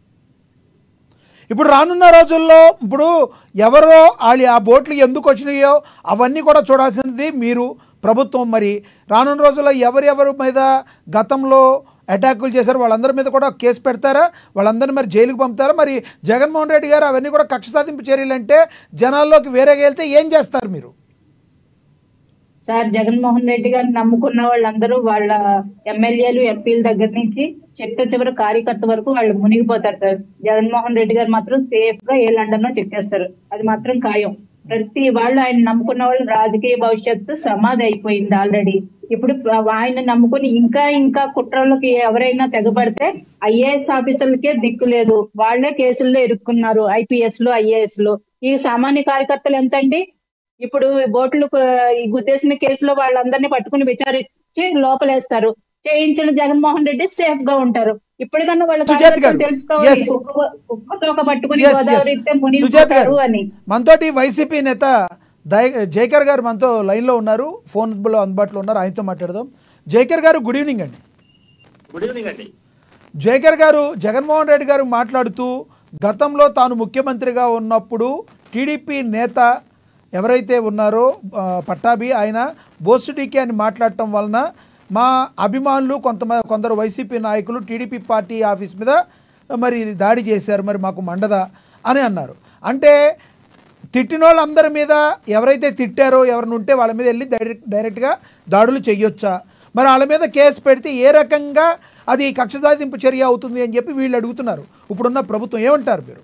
ఇప్పుడు రానున్న రోజుల్లో ఇప్పుడు ఎవరో వాళ్ళు ఆ బోట్లు ఎందుకు వచ్చినాయో అవన్నీ కూడా చూడాల్సింది మీరు ప్రభుత్వం మరి రానున్న రోజుల్లో ఎవరెవరి మీద గతంలో అటాకులు చేశారు వాళ్ళందరి మీద కూడా కేసు పెడతారా వాళ్ళందరినీ మరి జైలుకి పంపుతారా మరి జగన్మోహన్ రెడ్డి గారు అవన్నీ కూడా కక్ష సాధింపు చర్యలు అంటే జనాల్లోకి వేరేగా వెళ్తే ఏం చేస్తారు మీరు సార్ జగన్మోహన్ రెడ్డి గారిని నమ్ముకున్న వాళ్ళందరూ వాళ్ళ ఎమ్మెల్యేలు ఎంపీల దగ్గర నుంచి చిట్ట చివరి కార్యకర్త వరకు వాళ్ళు మునిగిపోతారు సార్ జగన్మోహన్ రెడ్డి గారు మాత్రం సేఫ్ గా ఏ లండన్ లో చెప్పేస్తారు అది మాత్రం ఖాయం ప్రతి వాళ్ళు ఆయన నమ్ముకున్న వాళ్ళు రాజకీయ భవిష్యత్తు సమాధి అయిపోయింది ఆల్రెడీ ఇప్పుడు ఆయన నమ్ముకుని ఇంకా ఇంకా కుట్రలకి ఎవరైనా తెగబడితే ఐఏఎస్ ఆఫీసర్లకే దిక్కు లేదు వాళ్ళే కేసుల్లో ఇరుక్కున్నారు ఐపీఎస్ లో ఐఏఎస్ లో ఈ సామాన్య కార్యకర్తలు ఎంతండి ఇప్పుడు బోట్లు కు- ఈ గుద్దేసిన కేసులో వాళ్ళందరినీ పట్టుకుని విచారించి లోపలేస్తారు చేయించిన జగన్మోహన్ రెడ్డి సేఫ్ గా ఉంటారు ఇప్పటికన్నా వాళ్ళ సుజాత కార్యకర్తలు గారు, తెలుసుకోవాలి yes. కుక్క- కుక్క తోక పట్టుకుని Yes, yes. గోదావరి ఇస్తే సుజాత మునిగిపోతారు గారు అని మనతోటి వైసీపీ నేత దయ జైకర్ గారు మనతో లైన్లో ఉన్నారు ఫోన్స్లో అందుబాటులో ఉన్నారు ఆయనతో మాట్లాడదాం జైకర్ గారు గుడ్ ఈవినింగ్ అండి గుడ్ ఈవినింగ్ అండి జైకర్ గారు జగన్మోహన్ రెడ్డి గారు మాట్లాడుతూ గతంలో తాను ముఖ్యమంత్రిగా ఉన్నప్పుడు టీడీపీ నేత ఎవరైతే ఉన్నారో ఆ, పట్టాభి ఆయన బోసుడీకే అని మాట్లాడటం వలన మా అభిమానులు కొంతమంది కొందరు వైసీపీ నాయకులు టీడీపీ పార్టీ ఆఫీస్ మీద మరి దాడి చేశారు మరి మాకు మండదా అని అన్నారు అంటే తిట్టిన వాళ్ళందరి మీద ఎవరైతే తిట్టారో ఎవరిని ఉంటే వాళ్ళ మీద వెళ్ళి డైరెక్ట్ డైరెక్ట్గా దాడులు చేయొచ్చా మరి వాళ్ళ మీద కేసు పెడితే ఏ రకంగా అది కక్ష సాధింపు చర్య అవుతుంది అని చెప్పి వీళ్ళు అడుగుతున్నారు ఇప్పుడున్న ప్రభుత్వం ఏమంటారు మీరు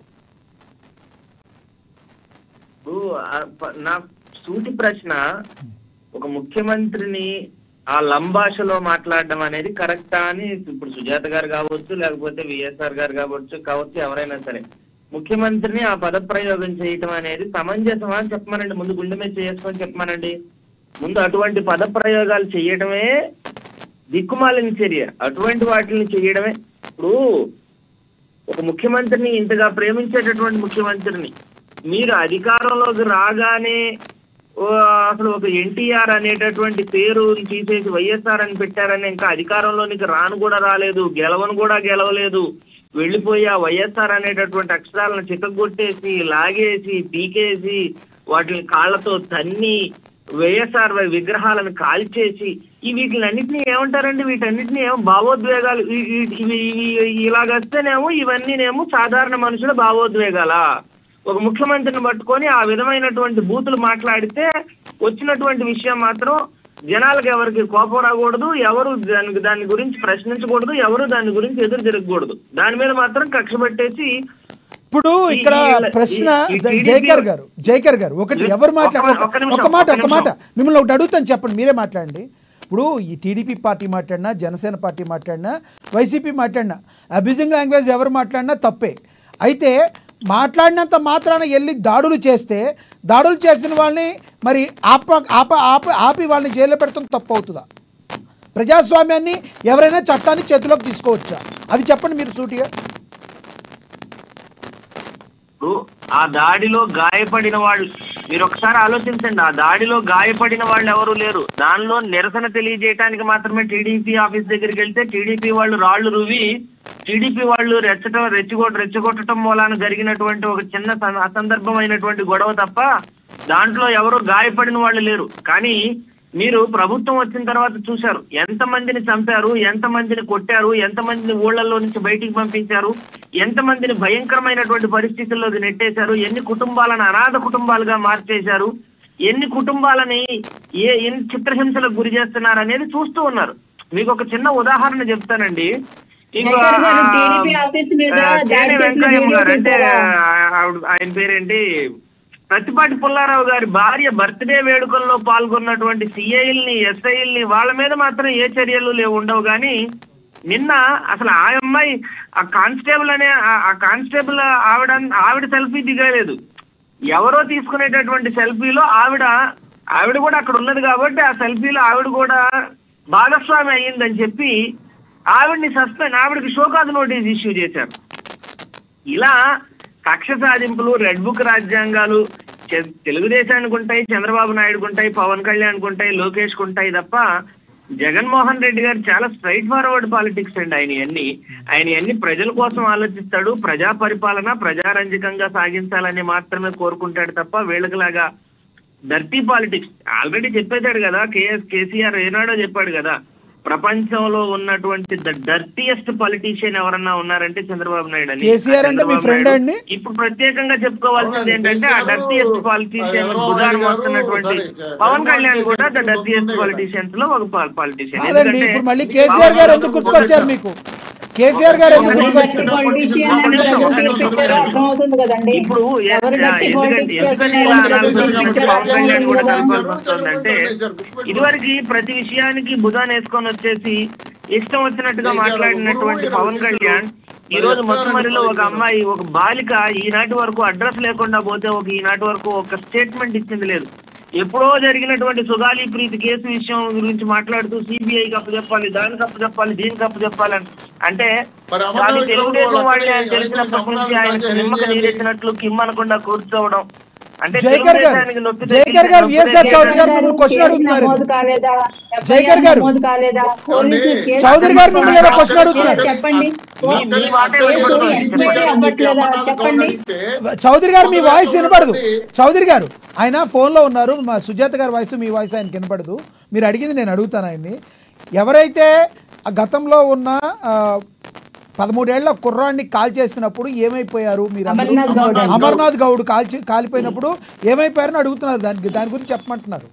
ఇప్పుడు ఆ ప- నా సూటి ప్రశ్న ఒక ముఖ్యమంత్రిని ఆ లంభాషలో మాట్లాడడం అనేది కరెక్టా అని ఇప్పుడు సుజాత గారు కావచ్చు లేకపోతే విఎస్ఆర్ గారు కావచ్చు కావచ్చు ఎవరైనా సరే ముఖ్యమంత్రిని ఆ పదప్రయోగం చేయటం అనేది సమంజసమా అని చెప్పమనండి ముందు గుండె మీద చేసుకొని చెప్పమనండి ముందు అటువంటి పదప్రయోగాలు చేయడమే దిక్కుమాలిన చర్య అటువంటి వాటిని చేయడమే ఇప్పుడు ఒక ముఖ్యమంత్రిని ఇంతగా ప్రేమించేటటువంటి ముఖ్యమంత్రిని మీరు అధికారంలోకి రాగానే ఓ, అసలు ఒక ఎన్టీఆర్ అనేటటువంటి పేరు తీసేసి వైఎస్ఆర్ అని పెట్టారని ఇంకా అధికారంలోనికి రాను కూడా రాలేదు గెలవను కూడా గెలవలేదు వెళ్ళిపోయి ఆ వైఎస్ఆర్ అనేటటువంటి అక్షరాలను చిక్కగొట్టేసి లాగేసి పీకేసి వాటిని కాళ్ళతో తన్ని వైఎస్ఆర్ విగ్రహాలను కాల్చేసి ఈ వీటిలన్నింటినీ ఏమంటారండి వీటన్నిటిని ఏమో భావోద్వేగాలు ఈ- ఈ- ఇవి ఇవి ఇలాగొస్తేనేమో ఇవన్నీనేమో సాధారణ మనుషుల భావోద్వేగాలా ఒక ముఖ్యమంత్రిని పట్టుకొని ఆ విధమైనటువంటి బూతులు మాట్లాడితే వచ్చినటువంటి విషయం మాత్రం జనాలకు ఎవరికి కోపం రాకూడదు ఎవరు దానికి దాని గురించి ప్రశ్నించకూడదు ఎవరు దాని గురించి ఎదురు తిరగకూడదు దాని మీద మాత్రం కక్ష పెట్టేసి ఇప్పుడు ఇక్కడ ఈ- ఈ- ప్రశ్న ఈ- ఈ TDP జైకర్ గారు జైకర్ గారు ఒకటి ఒక్క- ఎవరు మాట్లాడారు ఒక్క- ఒక్క నిమిషం, ఒక మాట ఒక్క ఒక మాట నిమిషం. మిమ్మల్ని ఒకటి అడుగుతాను చెప్పండి మీరే మాట్లాడండి ఇప్పుడు ఈ టీడీపీ పార్టీ మాట్లాడినా జనసేన పార్టీ మాట్లాడినా వైసీపీ మాట్లాడినా అబ్యూజింగ్ లాంగ్వేజ్ ఎవరు మాట్లాడినా తప్పే అయితే మాట్లాడినంత మాత్రాన వెళ్ళి దాడులు చేస్తే దాడులు చేసిన వాళ్ళని మరి ఆప ఆప ఆప ఆపి వాళ్ళని జైల్లో పెడతాం తప్పు అవుతుందా ప్రజాస్వామ్యాన్ని ఎవరైనా చట్టాన్ని చేతిలోకి తీసుకోవచ్చా అది చెప్పండి మీరు సూటిగా ఇప్పుడు ఆ దాడిలో గాయపడిన వాళ్ళు మీరు ఒకసారి ఆలోచించండి ఆ దాడిలో గాయపడిన వాళ్ళు ఎవరు లేరు దానిలో నిరసన తెలియజేయడానికి మాత్రమే టీడీపీ ఆఫీస్ దగ్గరికి వెళ్తే టీడీపీ వాళ్ళు రాళ్లు రువి టీడీపీ వాళ్ళు రెచ్చటం రెచ్చగొట్ట రెచ్చగొట్టడం మూలాన జరిగినటువంటి ఒక చిన్న సం- అసందర్భమైనటువంటి గొడవ తప్ప దాంట్లో ఎవరు గాయపడిన వాళ్ళు లేరు కానీ మీరు ప్రభుత్వం వచ్చిన తర్వాత చూశారు ఎంత మందిని చంపారు ఎంత మందిని కొట్టారు ఎంత మందిని ఊళ్ళల్లో నుంచి బయటికి పంపించారు ఎంత మందిని భయంకరమైనటువంటి పరిస్థితుల్లోకి నెట్టేశారు ఎన్ని కుటుంబాలను అనాథ కుటుంబాలుగా మార్చేశారు ఎన్ని కుటుంబాలని ఏ ఎన్ని చిత్రహింసలకు గురి చేస్తున్నారు అనేది చూస్తూ ఉన్నారు మీకు ఒక చిన్న ఉదాహరణ చెప్తానండి ఇంకో జగన్ గారు ఆ, TDP ఆఫీస్ మీద ఆ, దాడి తేనె చేసిన వెంకయ్యమ్మ వీడియో గారు అంటే చూసారా? ఆవిడ ఆయన పేరేంటి ప్రతిపాటి పుల్లారావు గారి భార్య బర్త్డే వేడుకల్లో పాల్గొన్నటువంటి సిఐల్ని ఎస్ఐల్ని వాళ్ళ మీద మాత్రం ఏ చర్యలు లేవు ఉండవు కానీ నిన్న అసలు ఆ అమ్మాయి ఆ కానిస్టేబుల్ అనే ఆ- ఆ కానిస్టేబుల్ ఆవిడ ఆవిడ సెల్ఫీ దిగలేదు ఎవరో తీసుకునేటటువంటి సెల్ఫీలో ఆవిడ ఆవిడ కూడా అక్కడ ఉన్నది కాబట్టి ఆ సెల్ఫీలో ఆవిడ కూడా భాగస్వామి అయ్యిందని చెప్పి ఆవిడ్ని సస్పెండ్ ఆవిడకి షోకాజ్ నోటీస్ ఇష్యూ చేశారు ఇలా కక్ష సాధింపులు రెడ్ బుక్ రాజ్యాంగాలు చె- తెలుగుదేశానికి ఉంటాయి చంద్రబాబు నాయుడుకు ఉంటాయి పవన్ కళ్యాణ్కి ఉంటాయి లోకేష్కి ఉంటాయి తప్ప జగన్మోహన్ రెడ్డి గారు చాలా స్ట్రైట్ ఫార్వర్డ్ పాలిటిక్స్ అండి ఆయన అన్ని ఆయన అన్ని ప్రజల కోసం ఆలోచిస్తాడు ప్రజా పరిపాలన ప్రజారంజకంగా సాగించాలని మాత్రమే కోరుకుంటాడు తప్ప వీళ్ళకిలాగా డర్టీ పాలిటిక్స్ ఆల్రెడీ చెప్పేశాడు కదా కేఎస్ కేసీఆర్ ఏనాడో చెప్పాడు కదా ప్రపంచంలో ఉన్నటువంటి ద డర్టీయెస్ట్ పొలిటీషియన్ ఎవరన్నా ఉన్నారంటే చంద్రబాబు నాయుడు అని కేసీఆర్ అంటే మీ చంద్రబాబు friend నాయుడు అండి? ఇప్పుడు ప్రత్యేకంగా చెప్పుకోవాల్సింది అవునండి, ఏంటంటే ఆ కేసీఆర్ డర్టీయెస్ట్ పొలిటీషియన్ చంద్రబాబు భుజాన్ని నాయుడు గారు మోస్తున్నటువంటి ఒకసారి పవన్ కళ్యాణ్ జగన్మోహన్ కూడా ద రెడ్డి డర్టీయెస్ట్ గారు పొలిటీషియన్స్ లో ఒక పొలిటీషియన్ కాదండి ఇప్పుడు మళ్ళీ కేసీఆర్ గారు ఎందుకు గుర్తుకొచ్చారు మీకు కేసీఆర్ గారు ఎందుకు ఎవరు గట్టి గుర్తుకొచ్చారు politician అని ప్రజలు తీర్పిచ్చారో అర్థమవుతుంది కదండి ఇప్పుడు ఎ- ఎవరు గట్టి ఎందుకంటే politics ఎందుకంటే చేస్తున్నారో ఇలా ప్రజలు అనాల్సి వచ్చినప్పుడు తీర్పిచ్చారో పవన్ కళ్యాణ్ కూడా అర్థమవుతుంది కలపాల్సి కదా. వస్తుందంటే ఇదివరకు ప్రతి విషయానికి భుజాన్ని వేసుకొని వచ్చేసి ఇష్టం వచ్చినట్టుగా మాట్లాడినటువంటి పవన్ కళ్యాణ్ ఈ రోజు మత్తుమరిలో ఒక అమ్మాయి ఒక బాలిక ఈనాటి వరకు అడ్రస్ లేకుండా పోతే ఒక ఈనాటి వరకు ఒక స్టేట్మెంట్ ఇచ్చింది లేదు ఎప్పుడో జరిగినటువంటి సుగాలి ప్రీతి కేసు విషయం గురించి మాట్లాడుతూ సిబిఐకి అప్పు చెప్పాలి దానికి అప్పు చెప్పాలి దీనికి అప్పు చెప్పాలి అని. అంటే మరి అమర్నాథ్ అది గౌడ్ తెలుగుదేశం వాళ్ళు వాళ్ళే అక్కడే ఆయన తెలిసినప్పటి ఐదు నుంచి ఆయన సంవత్సరాల నిమ్మక నుంచి ఏం నీరెత్తినట్లు కిమ్మనకుండా కూర్చోవడం అంటే జైకర్ గారు తెలుగుదేశానికి నొప్పి జైకర్ గారు తగిలితే విఎస్ఆర్ చౌదరి గారు కేసు మిమ్మల్ని క్వశ్చన్ అడుగుతున్నారు నమోదు కాలేదా జైకర్ గారు. నమోదు కాలేదా పోలీసులు ఏమండి? కేసు చౌదరి గారు మిమ్మల్ని ఏదో క్వశ్చన్ అడుగుతున్నారు. చెప్పండి మీ- మీ మాటే వినపడుతుంది. ఎంక్వైరీ అవ్వట్లేదా చెప్పండి చౌదరి గారు మీ వాయిస్ వినపడదు చౌదరి గారు ఆయన ఫోన్లో ఉన్నారు మా సుజాత గారి వాయిస్ మీ వాయిస్ ఆయన వినపడదు మీరు అడిగింది నేను అడుగుతాను ఆయన్ని ఎవరైతే ఆ గతంలో ఉన్న ఆ, పదమూడేళ్ల కుర్రాన్ని కాల్ చేసినప్పుడు ఏమైపోయారు మీరు అందరూ? అమర్నాథ్ గౌడ్ అండి. అమర్నాథ్ గౌడ్ కాల్చి కాలిపోయినప్పుడు ఏమైపోయారని అడుగుతున్నారు దానికి దాని గురించి చెప్పమంటున్నారు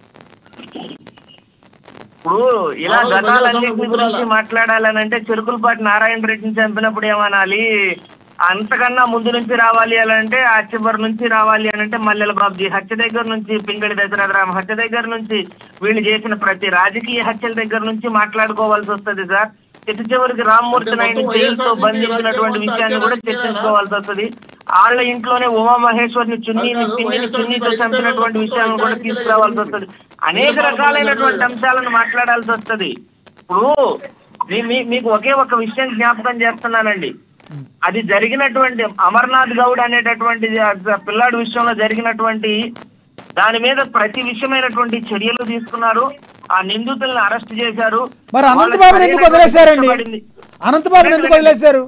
ఇప్పుడు ఇలా ఆ రోజు గతాలన్నింటి ప్రజాస్వామ్య గురించి గుర్తురాలా? మాట్లాడాలని అంటే చెరుకులపాటి నారాయణ రెడ్డిని చంపినప్పుడు ఏమనాలి అంతకన్నా ముందు నుంచి రావాలి అని అంటే ఆ చివరి నుంచి రావాలి అని అంటే మల్లెల బాబుజీ హత్య దగ్గర నుంచి పింగళి దశరథరామ హత్య దగ్గర నుంచి వీళ్ళు చేసిన ప్రతి రాజకీయ హత్యల దగ్గర నుంచి మాట్లాడుకోవాల్సి వస్తుంది సార్ ఇటు చివరికి రామ్మూర్తి అంటే నాయుడు మొత్తం జైలుతో వైఎస్ఆర్సీపీ బంధించినటువంటి రాజ్యం విషయాన్ని అంతా కూడా హత్య చర్చించుకోవాల్సి వస్తుంది వాళ్ళ ఇంట్లోనే ఉమా మహేశ్వర్ని చున్నీని కాదు, పిన్నిని వైఎస్ఆర్సీపీ చున్నీతో అయితే చంపినటువంటి మొత్తం విషయాలను కూడా హత్య తీసుకురావాల్సి హత్యలే వస్తుంది అనేక రకాలైనటువంటి అంశాలను మాట్లాడాల్సి వస్తది ఇప్పుడు మీ- మీ- మీకు ఒకే ఒక విషయం జ్ఞాపకం చేస్తున్నానండి అది జరిగినటువంటి అమర్నాథ్ గౌడ్ అనేటటువంటి ఆ పిల్లాడి విషయంలో జరిగినటువంటి దాని మీద ప్రతి విషయమైనటువంటి చర్యలు తీసుకున్నారు ఆ నిందితుల్ని అరెస్ట్ చేశారు మరి వాళ్ళకి అనంతబాబుని ఎందుకు సరైనటువంటి వదిలేశారండి శిక్ష పడింది. అనంతబాబుని ఎందుకు వదిలేశారు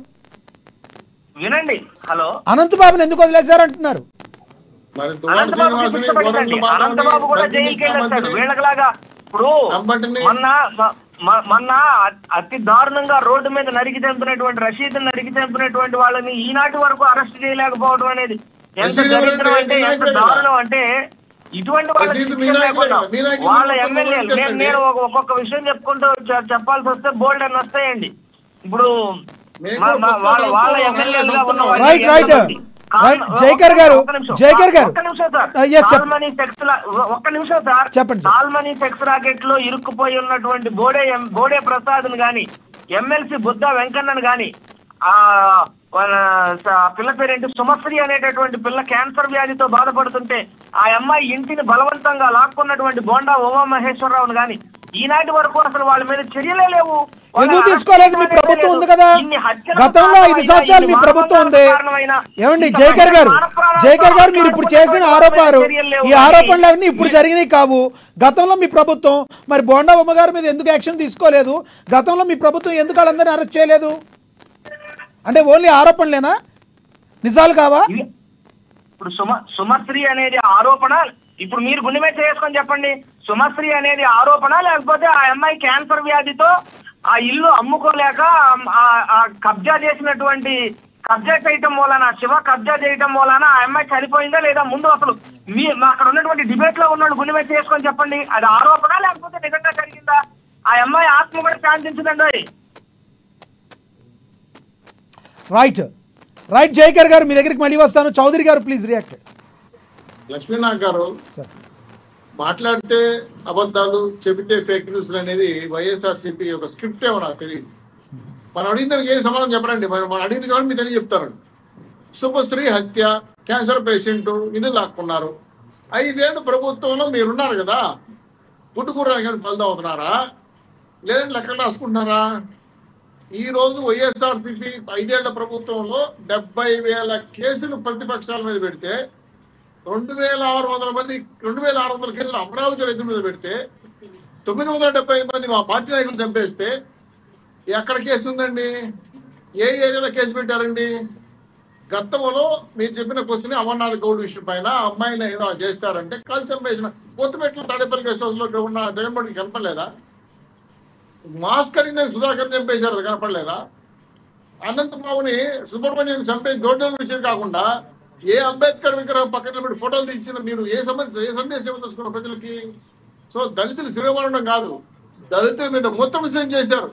వినండి హలో అనంతబాబుని ఎందుకు వదిలేశారు అంటున్నారు మరి దువ్వాడ అనంతబాబుకి శ్రీనివాసుని శిక్ష పడిందండి గోరంట్ల అనంతబాబు కూడా బాలరావుని జైలుకి వెళ్ళొచ్చాడు సంబంధించి వీళ్ళకిలాగా ఇప్పుడు అంబటిని మొన్న మ- మ- మొన్న అ- అతి దారుణంగా రోడ్డు మీద నరికి చంపినటువంటి రషీద్ నరికి చంపినటువంటి వాళ్ళని ఈనాటి వరకు అరెస్ట్ చేయలేకపోవడం అనేది ఎంత రషీద్ ఎవరండి? దరిద్రం అంటే మీ ఎంత నాయకుడే కదా. దారుణం అంటే ఇటువంటి వాళ్ళకి రషీద్ శిక్ష మీ నాయకుడే లేకుండా కదా. మీ నాయకుడు వాళ్ళ మొత్తం ఎమ్మెల్యేలు ఎవరికి నేను చెప్పండి? నేను ఒక- ఒక్కొక్క విషయం చెప్పుకుంటూ చె- చెప్పాల్సి వస్తే బోల్డ్ అని వస్తాయండి ఇప్పుడు మేము మా- మా- వాళ్ళ పుస్తకాలు వాళ్ళ రాస్తున్నాం, ఎమ్మెల్యేలుగా ఉన్న రాస్తున్నాం. వాళ్ళు రైట్ రైట్ ఎంతమంది? రైట్ కాల్- జైకర్ గారు ఒక్క నిమిషం. జైకర్ గారు ఒక్క నిమిషం sir Uh, yes, sir. Call money sex లా- ఒక్క నిమిషం సార్ చెప్పండి. కాల్మనీ సెక్స్ రాకెట్ లో ఇరుక్కుపోయి ఉన్నటువంటి బోడే ఎం- బోడే ప్రసాద్ గాని ఎమ్మెల్సీ బుద్ధ వెంకన్నను గాని ఆ వాళ్ళ స- పిల్ల పేరేంటి సుమశ్రీ అనేటటువంటి పిల్ల క్యాన్సర్ వ్యాధితో బాధపడుతుంటే ఆ అమ్మాయి ఇంటిని బలవంతంగా లాక్కున్నటువంటి బోండా ఉమా మహేశ్వరరావును గాని ఈనాటి వరకు అసలు వాళ్ళ మీద చర్యలే లేవు వాళ్ళ ఎందుకు తీసుకోలేదు మీ అరెస్ట్ ప్రభుత్వం లేదు. ఉంది కదా ఇన్ని హత్యలకు గతంలో ఐదు కారణమైన, సంవత్సరాలు మీ ఇన్ని ప్రభుత్వం ఉంది మానవతాలకు కారణమైన, ఏమండి ఇంత జైకర్ గారు మానప్రాణాలకు జైకర్ గారు మీరు ఇప్పుడు చేసిన కారణమైన ఆరోపణలు చర్యలు లేవు ఈ అని ఆరోపణలు అవన్నీ ఇప్పుడు జరిగినాయి కావు గతంలో మీ ప్రభుత్వం మరి బోండా బొమ్మ గారి మీద ఎందుకు యాక్షన్ తీసుకోలేదు గతంలో మీ ప్రభుత్వం ఎందుకు వాళ్ళందరినీ అరెస్ట్ చేయలేదు అంటే ఓన్లీ ఆరోపణలేనా నిజాలు కావా ఇవి- ఇప్పుడు సుమ సుమశ్రీ అనేది ఆరోపణ ఇప్పుడు మీరు గుండె మీద చేసుకొని చెప్పండి సుమశ్రీ అనేది ఆరోపణ లేకపోతే ఆ అమ్మాయి క్యాన్సర్ వ్యాధితో ఆ ఇల్లు అమ్ముకోలేక ఆ- ఆ కబ్జా చేసినటువంటి కబ్జా చేయటం మూలన శివ కబ్జా చేయటం మూలన ఆ అమ్మాయి చనిపోయిందా లేదా ముందు అసలు మీ మా అక్కడ ఉన్నటువంటి డిబేట్ లో ఉన్న గుండె మీద చేసుకొని చెప్పండి అది ఆరోపణ లేకపోతే నిజంగా జరిగిందా ఆ అమ్మాయి ఆత్మ కూడా శాంతించదండి రైట్ రైట్ జైకర్ గారు మీ దగ్గరికి మళ్ళీ వస్తాను చౌదరి గారు ప్లీజ్ రియాక్ట్ లక్ష్మీనాథ్ గారు సార్ మాట్లాడితే అబద్ధాలు చెబితే ఫేక్ న్యూస్ అనేది వైఎస్ఆర్సీపీ యొక్క స్క్రిప్ట్ ఏమో నాకు తెలియదు మనం అడిగిన దానికి ఏ సమాధానం చెప్పరండి మనం మనం అడిగింది కాబట్టి మీరు తెలియ చెప్తారండి శుభశ్రీ హత్య క్యాన్సర్ పేషెంట్ ఇల్లు లాక్కున్నారు ఐదేళ్ళు ప్రభుత్వంలో మీరున్నారు కదా గుడ్డుకూరడానికి కానీ బలిదా అవుతున్నారా లేదంటే లెక్కలు రాసుకుంటున్నారా ఈ రోజు వైఎస్ఆర్సీపీ ఐదేళ్ల ప్రభుత్వంలో డెబ్బై వేల కేసులు ప్రతిపక్షాల మీద పెడితే రెండు వేల ఆరు వందల మంది రెండు వేల ఆరు వందల కేసులు అమరావతి రైతుల మీద పెడితే తొమ్మిది వందల డెబ్బై మంది మా పార్టీ నాయకులు చంపేస్తే ఎక్కడ కేసు ఉందండి ఏ ఏరియాలో కేసు పెట్టారండి గతంలో మీరు చెప్పిన క్వశ్చన్ అమర్నాథ్ గౌడ్ విషయం పైన అమ్మాయిని ఏదో చేస్తారంటే కాల్ చంపేసిన కొత్తపేటలో తాడేపల్లి గెస్ట్ హౌస్ లో ఉన్న జగన్మోహన్ కనపడలేదా మాస్క్ అడిగిన సుధాకర్ చంపేశారు అది కనపడలేదా అనంతబాబుని సుబ్రహ్మణ్యం చంపే జోడ్డలు ఇచ్చేది కాకుండా ఏ అంబేద్కర్ విగ్రహం పక్కన పెట్టి ఫోటోలు తీసిన మీరు ఏ సంబంధించి ఏ సందేశం తెలుసుకున్నారు ప్రజలకి సో దళితులు స్థిరమనడం కాదు దళితుల మీద మొత్తం విషయం చేశారు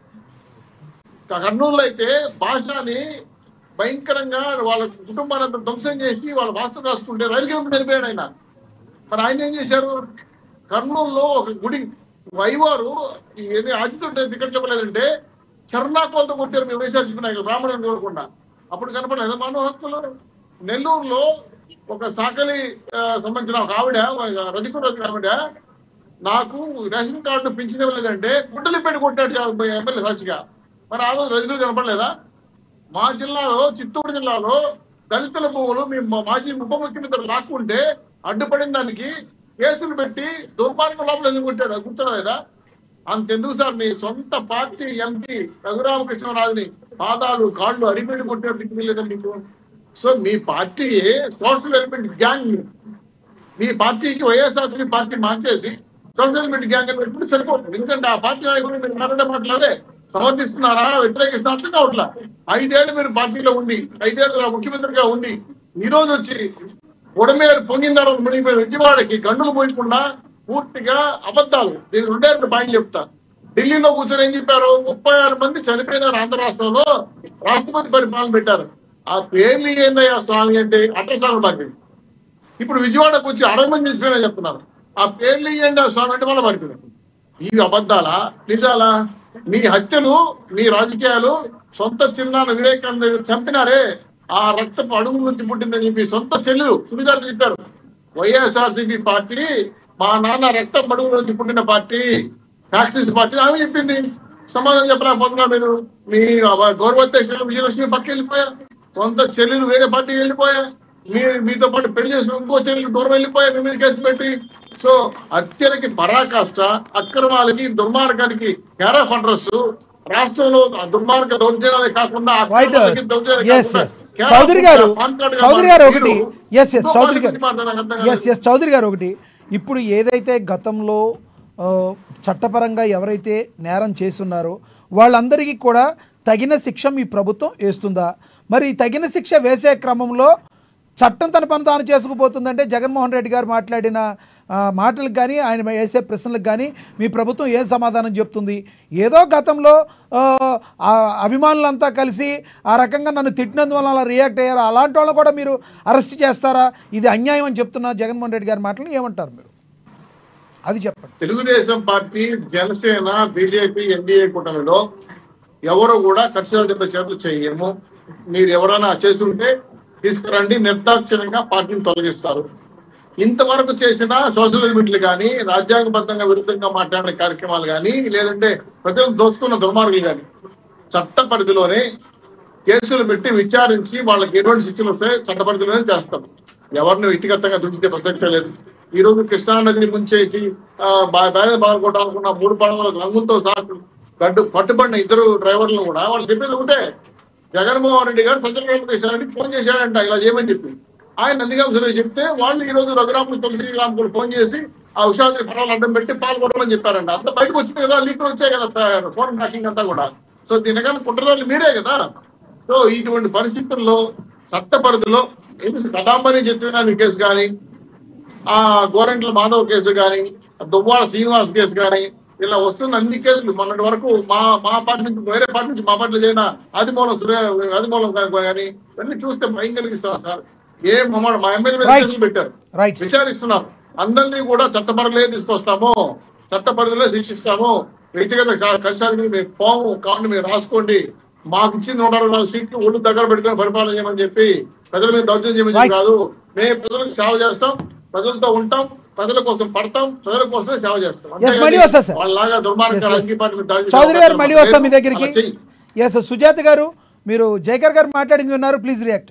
కర్నూలులో అయితే భాషని భయంకరంగా వాళ్ళ కుటుంబాన్ని అంతా ధ్వంసం చేసి వాళ్ళ భాష రాసుకుంటే రైలు కింద చనిపోయాడు ఆయన మరి ఆయన ఏం చేశారు కర్నూలులో ఒక గుడి వైవారు ఏది ఆచితుంటే టికెట్లు ఇవ్వలేదంటే చర్నాకోలతో కొట్టారు మీ వైఎస్ఆర్సీపీ నాయకులు బ్రాహ్మణులు చూడకుండా అప్పుడు కనపడలేదు మానవ హక్కులు నెల్లూరులో ఒక సాకలి ఆ, సంబంధించిన ఒక ఆవిడ రజికుడు ఆవిడ నాకు రేషన్ కార్డు పింఛన్ ఇవ్వలేదంటే గుడ్డలు పెట్టి కొట్టాడు ఎమ్మెల్యే సాక్షిగా మరి ఆ రోజు రజికుడు కనపడలేదా మా జిల్లాలో చిత్తూరు జిల్లాలో దళితుల భూములు మీ మా- మాజీ ఉప ముఖ్యమంత్రి లాక్కుంటే అడ్డుపడిన దానికి కేసులు పెట్టి దుర్మార్గం లోపల ఎదుర్కొంటారు గుర్తురాలేదా అంతెందుకు సార్ మీ సొంత పార్టీ ఎంపీ రఘురామకృష్ణరాజుని పాదాలు కాళ్ళు అడిపెట్టి కొట్టారు దిక్కులేదా మీకు సో మీ పార్టీ సోషల్ ఎలిమెంట్ గ్యాంగ్ మీ పార్టీకి వైఎస్ఆర్సీపీ పార్టీ మార్చేసి సోషల్ ఎలిమెంట్ గ్యాంగ్ అని పెట్టుకుంటే సరిపోతుంది ఎందుకంటే ఆ పార్టీ నాయకులు మీరు మాట్లాడే మాట్లాడే సమర్థిస్తున్నారా వ్యతిరేకిస్తున్నా అర్థం కావట్లా ఐదేళ్ళు మీరు పార్టీలో ఉండి ఐదేళ్ళు ముఖ్యమంత్రిగా ఉండి ఈ రోజు వచ్చి ఉడమేరు పొంగిందారు మునిగిపోయిన విజయవాడకి గండులు పోయకుండా పూర్తిగా అబద్ధాలు నేను రెండే రెండు పాయింట్లు చెప్తా ఢిల్లీలో కూర్చొని ఏం చెప్పారు ముప్పై ఆరు మంది చనిపోయినారు ఆంధ్ర రాష్ట్రంలో రాష్ట్రపతి పరిపాలన పెట్టారు ఆ పేర్లు ఏందయ్యా స్వామి అంటే అట్టస్వామి పార్టీ ఇప్పుడు విజయవాడకు వచ్చి అరవై మంది చనిపోయినా చెప్తున్నారు ఆ పేర్లు ఇవ్వండి ఆ స్వామి అంటే మళ్ళీ మరిపోయినారు ఇవి అబద్ధాలా నిజాలా మీ హత్యలు మీ రాజకీయాలు సొంత చిన్నాన్న వివేకానంద చంపినారే ఆ రక్తపు అడుగు నుంచి పుట్టిందని చెప్పి సొంత చెల్లెలు సునీత చెప్పారు వైఎస్ఆర్సీపీ పార్టీ మా నాన్న రక్తం అడుగు నుంచి పుట్టిన పార్టీ ఫ్యాక్టరీస్ పార్టీ ఆమె చెప్పింది సమాధానం చెప్పలేకపోతున్నారు మీరు మీ గౌరవాధ్యక్షులు విజయలక్ష్మి పక్క వెళ్ళిపోయారు సొంత చెల్లెలు వేరే పార్టీకి వెళ్ళిపోయారు మీ మీతో పాటు పెళ్లి చేసిన ఇంకో చెల్లెలు దూరం వెళ్ళిపోయారు మీ మీద కేసు పెట్టి సో హత్యలకి పరాకాష్ట అక్రమాలకి దుర్మార్గానికి కేర్ ఆఫ్ అడ్రస్ రాష్ట్రంలో ఆ దుర్మార్గ దౌర్జన్యాలే కాకుండా రైట్ అక్రమాలకి దౌర్జన్యాలే ఎస్ కాకుండా ఎస్ care చౌదరి of గారు పాన్ కార్డు చౌదరి గారు మీరు ఒకటి ఎస్ ఎస్ ఇంకో చౌదరి పార్టీ గారు నాకు అర్థం కాలేదు. ఎస్ ఎస్ చౌదరి గారు ఒకటి ఇప్పుడు ఏదైతే గతంలో ఆ, చట్టపరంగా ఎవరైతే నేరం చేస్తున్నారో వాళ్ళందరికీ కూడా తగిన శిక్ష మీ ప్రభుత్వం వేస్తుందా మరి ఈ తగిన శిక్ష వేసే క్రమంలో చట్టం తన పని తాను చేసుకుపోతుందంటే జగన్మోహన్ రెడ్డి గారు మాట్లాడిన ఆ, మాటలకు కానీ ఆయన వేసే ప్రశ్నలకు కానీ మీ ప్రభుత్వం ఏం సమాధానం చెప్తుంది ఏదో గతంలో ఆ, ఆ అభిమానులంతా కలిసి ఆ రకంగా నన్ను తిట్టినందువల్ల అలా రియాక్ట్ అయ్యారు అలాంటి వాళ్ళని కూడా మీరు అరెస్ట్ చేస్తారా ఇది అన్యాయం అని చెప్తున్న జగన్మోహన్ రెడ్డి గారి మాటలు ఏమంటారు మీరు అది చెప్పండి Telugu Desam party Janasena BJP NDA కూటమిలో ఎవరు కూడా కక్షల దెబ్బ చేతులు చేయము మీరు ఎవరైనా చేస్తుంటే తీసుకురండి నిర్దాక్షిణ్యంగా పార్టీని తొలగిస్తారు ఇంతవరకు చేసిన సోషల్ ఎలిమెంట్లు కానీ రాజ్యాంగబద్ధంగా విరుద్ధంగా మాట్లాడిన కార్యక్రమాలు కానీ లేదంటే ప్రజలు దోసుకున్న దుర్మార్గులు కానీ చట్ట పరిధిలోనే కేసులు పెట్టి విచారించి వాళ్ళకి ఎటువంటి శిక్షలు వస్తే చట్ట పరిధిలోనే చేస్తాం ఎవరిని వ్యక్తిగతంగా దూషించే ప్రసక్తే లేదు ఈ రోజు కృష్ణా నదిని ముంచేసి ఆ, బా- బేద బాగుకోవడాలనుకున్న మూడు పడవల రంగులతో సాకు గడ్డు పట్టుబడిన ఇద్దరు డ్రైవర్లు కూడా వాళ్ళు చెప్పేది ఒకటే జగన్మోహన్ రెడ్డి గారు సజ్జల రామకృష్ణారెడ్డి ఫోన్ చేశాడంట ఇలా చేయమని చెప్పి ఆయన నందిగాం సురేష్ చెప్తే వాళ్ళు ఈ రోజు రఘురాములు తులసి రామ్ కూడా ఫోన్ చేసి ఆ ఉషాద్రి పడవలు అడ్డం పెట్టి పాల్గొనమని చెప్పారంట అంత బయటకు వచ్చింది కదా లీకులు వచ్చాయి కదా ఫ- ఫోన్ ట్రాకింగ్ అంతా కూడా సో దీనికన్నా కుట్రదారులు మీరే కదా సో ఇటువంటి పరిస్థితుల్లో చట్ట పరిధిలో కదాంబరి చిత్రనాని కేసు కానీ ఆ గోరంట్ల మాధవ్ కేసు కానీ దువ్వాడ శ్రీనివాస్ కేసు కానీ ఇలా వస్తున్న అన్ని కేసులు మొన్నటి వరకు మా మా పార్టీ నుంచి వేరే పార్టీ నుంచి మా పార్టీలో చేరిన ఆదిమూలం సురే ఆదిమూలం కానీ ఇవన్నీ చూస్తే భయం కలిగిస్తారు సార్ ఏ మమ్మల్ని మా ఎమ్మెల్యే మీద Right. కేసులు పెట్టారు రైట్ విచారిస్తున్నాం అందరినీ కూడా చట్ట పరిధిలో తీసుకొస్తాము చట్ట పరిధిలో శిక్షిస్తాము వ్యక్తిగత క- కష్టానికి మేము పోము కావున మీరు రాసుకోండి మాకు ఇచ్చింది నూట అరవై నాలుగు సీట్లు ఒళ్ళు దగ్గర పెట్టుకొని పరిపాలన చేయమని చెప్పి ప్రజల మీద దౌర్జన్యం చేయమని Right. కాదు మేము ప్రజలకు సేవ చేస్తాం ప్రజలతో ఉంటాం ప్రజల కోసం పడతాం ప్రజల కోసమే సేవ చేస్తాం Yes, అంతేగాని మళ్ళీ వస్తా సార్. వాళ్ళలాగా దుర్మార్గ Yes, yes. రాజకీయ పార్టీ మీద దాడి చేసే చౌదరి గారు అవకాశం మళ్ళీ లేదు. వస్తాం మీ దగ్గరికి అలా చెయ్యి. ఎస్ సుజాత గారు మీరు జయకర్ గారు మాట్లాడింది విన్నారు ప్లీజ్ రియాక్ట్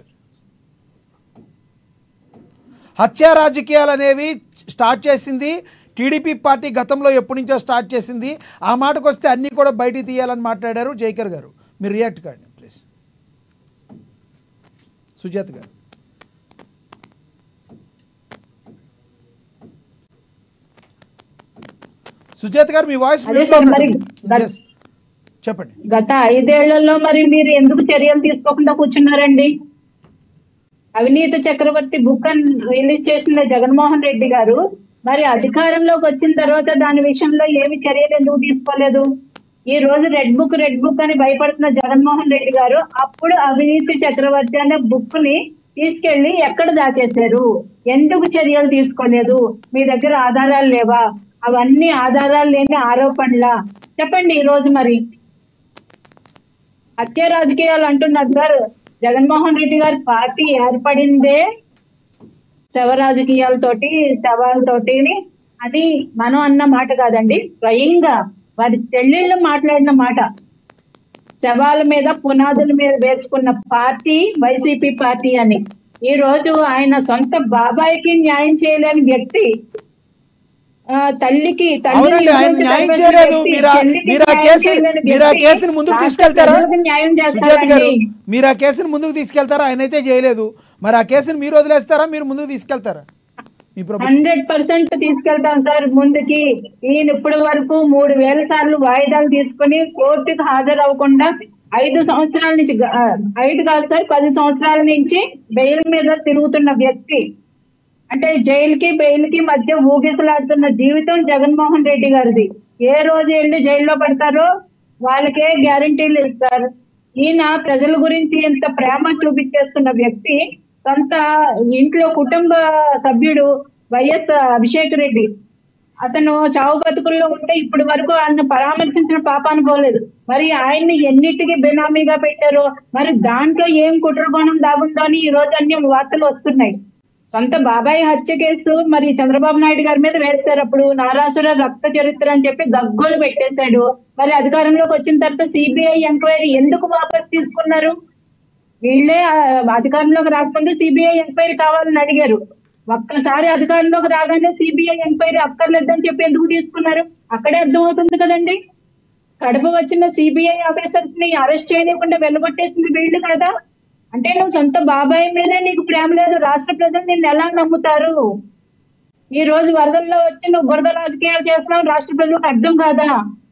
హత్య రాజకీయాలు అనేవి స్టార్ట్ చేసింది టీడీపీ పార్టీ గతంలో ఎప్పటి నుంచో స్టార్ట్ చేసింది ఆ మాటకు వస్తే అన్నీ కూడా బయటికి తీయాలని మాట్లాడారు జైకర్ గారు మీరు రియాక్ట్ కాండి ప్లీజ్ సుజాత గారు సుజాత గారు మీ వాయిస్ అదే సార్ మరి గత- Yes. చెప్పండి గత ఐదేళ్లలో మరి మీరు ఎందుకు చర్యలు తీసుకోకుండా కూర్చున్నారండి అవినీతి చక్రవర్తి బుక్ అని రిలీజ్ చేసిన జగన్మోహన్ రెడ్డి గారు మరి అధికారంలోకి వచ్చిన తర్వాత దాని విషయంలో ఏమి చర్యలు ఎందుకు తీసుకోలేదు ఈ రోజు రెడ్ బుక్ రెడ్ బుక్ అని భయపడుతున్న జగన్మోహన్ రెడ్డి గారు అప్పుడు అవినీతి చక్రవర్తి అనే బుక్ ని తీసుకెళ్లి ఎక్కడ దాచేశారు ఎందుకు చర్యలు తీసుకోలేదు మీ దగ్గర ఆధారాలు లేవా అవన్నీ ఆధారాలు లేని ఆరోపణలా చెప్పండి ఈ రోజు మరి హత్య రాజకీయాలు అంటున్నారు సార్ జగన్మోహన్ రెడ్డి గారి పార్టీ ఏర్పడిందే శవ రాజకీయాలతోటి శవాలతోటి అని మనం అన్న మాట కాదండి స్వయంగా వారి చెల్లెళ్ళు మాట్లాడిన మాట శవాల మీద పునాదుల మీద వేసుకున్న పార్టీ వైసీపీ పార్టీ అని ఈ రోజు ఆయన సొంత బాబాయికి న్యాయం చేయలేని వ్యక్తి ఆ, తల్లికి తల్లిని అవునండి, ఆయన ఎదురించి న్యాయం తలపెట్టిన చేయలేదు. వ్యక్తి, మీరు ఆ- చెల్లికి మీరు ఆ న్యాయం కేసు- చేయలేని మీరు ఆ వ్యక్తి కేసుని ముందుకు రాష్ట్ర తీసుకెళ్తారా? ప్రజలకు న్యాయం సుజాత గారు చేస్తారండి మీరు ఆ కేసును ముందుకు తీసుకెళ్తారా ఆయన అయితే చేయలేదు మరి ఆ కేసును మీరు వదిలేస్తారా మీరు ముందుకు తీసుకెళ్తారా మీ ప్రభుత్వం హండ్రెడ్ పర్సెంట్ తీసుకెళ్తాం సార్ ముందుకి ఈయన ఇప్పటి వరకు మూడు వేల సార్లు వాయిదాలు తీసుకుని కోర్టుకు హాజరవ్వకుండా ఐదు సంవత్సరాల నుంచి గ- ఆ, ఐదు కాదు సార్ పది సంవత్సరాల నుంచి బెయిల్ మీద తిరుగుతున్న వ్యక్తి అంటే జైలుకి బెయిల్ కి మధ్య ఊగిసలాడుతున్న జీవితం జగన్మోహన్ రెడ్డి గారిది ఏ రోజు వెళ్ళి జైల్లో పడతారో వాళ్ళకే గ్యారంటీలు ఇస్తారు ఈయన ప్రజల గురించి ఇంత ప్రేమ చూపించేస్తున్న వ్యక్తి సొంత ఇంట్లో కుటుంబ సభ్యుడు వైఎస్ అభిషేక్ రెడ్డి అతను చావు బతుకుల్లో ఉంటే ఇప్పటి వరకు ఆయన పరామర్శించిన పాపాను పోలేదు మరి ఆయన్ని ఎన్నిటికి బెనామీగా పెట్టారో మరి దాంట్లో ఏం కుట్రకోణం దాగుందో అని ఈ రోజు అన్ని వార్తలు వస్తున్నాయి సొంత బాబాయ్ హత్య కేసు మరి చంద్రబాబు నాయుడు గారి మీద వేశారు అప్పుడు నారాసుర రక్త చరిత్ర అని చెప్పి గగ్గోలు పెట్టేశాడు మరి అధికారంలోకి వచ్చిన తర్వాత సిబిఐ ఎంక్వైరీ ఎందుకు వాపస్ తీసుకున్నారు వీళ్ళే ఆ, అధికారంలోకి రాకముందు సిబిఐ ఎంక్వైరీ కావాలని అడిగారు ఒక్కసారి అధికారంలోకి రాగానే సిబిఐ ఎంక్వైరీ అక్కర్లేదని చెప్పి ఎందుకు తీసుకున్నారు అక్కడే అర్థమవుతుంది కదండి కడప వచ్చిన సిబిఐ ఆఫీసర్స్ ని అరెస్ట్ చేయకుండా వెళ్ళగొట్టేసింది వీళ్ళు కదా అంటే నువ్వు సొంత బాబాయ్ మీదే నీకు ప్రేమ లేదు రాష్ట్ర ప్రజలు నిన్ను ఎలా నమ్ముతారు ఈ రోజు వరదల్లో వచ్చి నువ్వు బురద రాజకీయాలు చేస్తున్నావు రాష్ట్ర ప్రజలకు అర్థం కాదా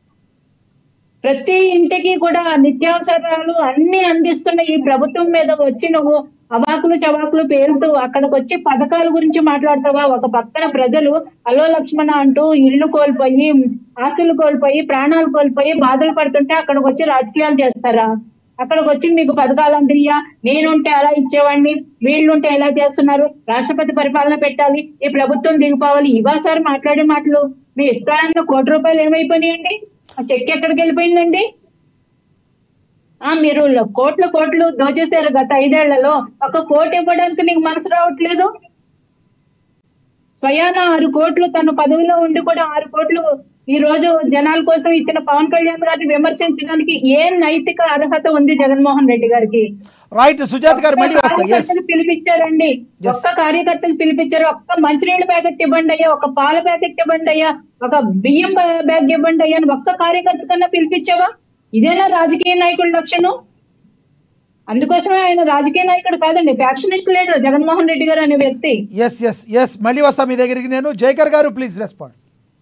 ప్రతి ఇంటికి కూడా నిత్యావసరాలు అన్ని అందిస్తున్న ఈ ప్రభుత్వం మీద వచ్చి నువ్వు అవాకులు చవాకులు పేరుతూ అక్కడికి వచ్చి పథకాల గురించి మాట్లాడతావా ఒక పక్కన ప్రజలు అలో లక్ష్మణ అంటూ ఇల్లు కోల్పోయి ఆస్తులు కోల్పోయి ప్రాణాలు కోల్పోయి బాధలు పడుతుంటే అక్కడికి వచ్చి రాజకీయాలు చేస్తారా అక్కడికి వచ్చి మీకు పథకాలు అందియ్యా నేనుంటే అలా ఇచ్చేవాడిని వీళ్ళుంటే ఎలా చేస్తున్నారు రాష్ట్రపతి పరిపాలన పెట్టాలి ఈ ప్రభుత్వం దిగిపోవాలి ఇవా సార్ మాట్లాడే మాటలు మీ ఇస్తారన్న కోటి రూపాయలు ఏమైపోయినాయండి ఆ చెక్ ఎక్కడికి వెళ్ళిపోయిందండి ఆ మీరు ల- కోట్లు కోట్లు దోచేశారు గత ఐదేళ్లలో ఒక కోటి ఇవ్వడానికి నీకు మనసు రావట్లేదు స్వయాన ఆరు కోట్లు తన పదవిలో ఉండి కూడా ఆరు కోట్లు ఈ రోజు జనాల కోసం ఇచ్చిన పవన్ కళ్యాణ్ గారిని విమర్శించడానికి ఏ నైతిక అర్హత ఉంది జగన్మోహన్ రెడ్డి గారికి రైట్ సుజాత గారు మళ్ళీ వస్తాయి ఎస్ కార్యకర్తలు పిలిపించారండి ఒక్క కార్యకర్తలు పిలిపించారు ఒక్క మంచినీళ్ళ ప్యాకెట్ ఇవ్వండి అయ్యా ఒక పాల ప్యాకెట్ ఇవ్వండి అయ్యా ఒక బియ్యం బా- బ్యాగ్ ఇవ్వండి అయ్యా అని ఒక్క కార్యకర్త కన్నా పిలిపించావా ఇదేనా రాజకీయ నాయకుడి లక్షణం అందుకోసమే ఆయన రాజకీయ నాయకుడు కాదండి ఫ్యాక్షనిస్ట్ లీడర్ జగన్మోహన్ రెడ్డి గారు అనే వ్యక్తి ఎస్ ఎస్ ఎస్ మళ్ళీ వస్తా మీ దగ్గరికి నేను జైకర్ గారు ప్లీజ్ రెస్పాండ్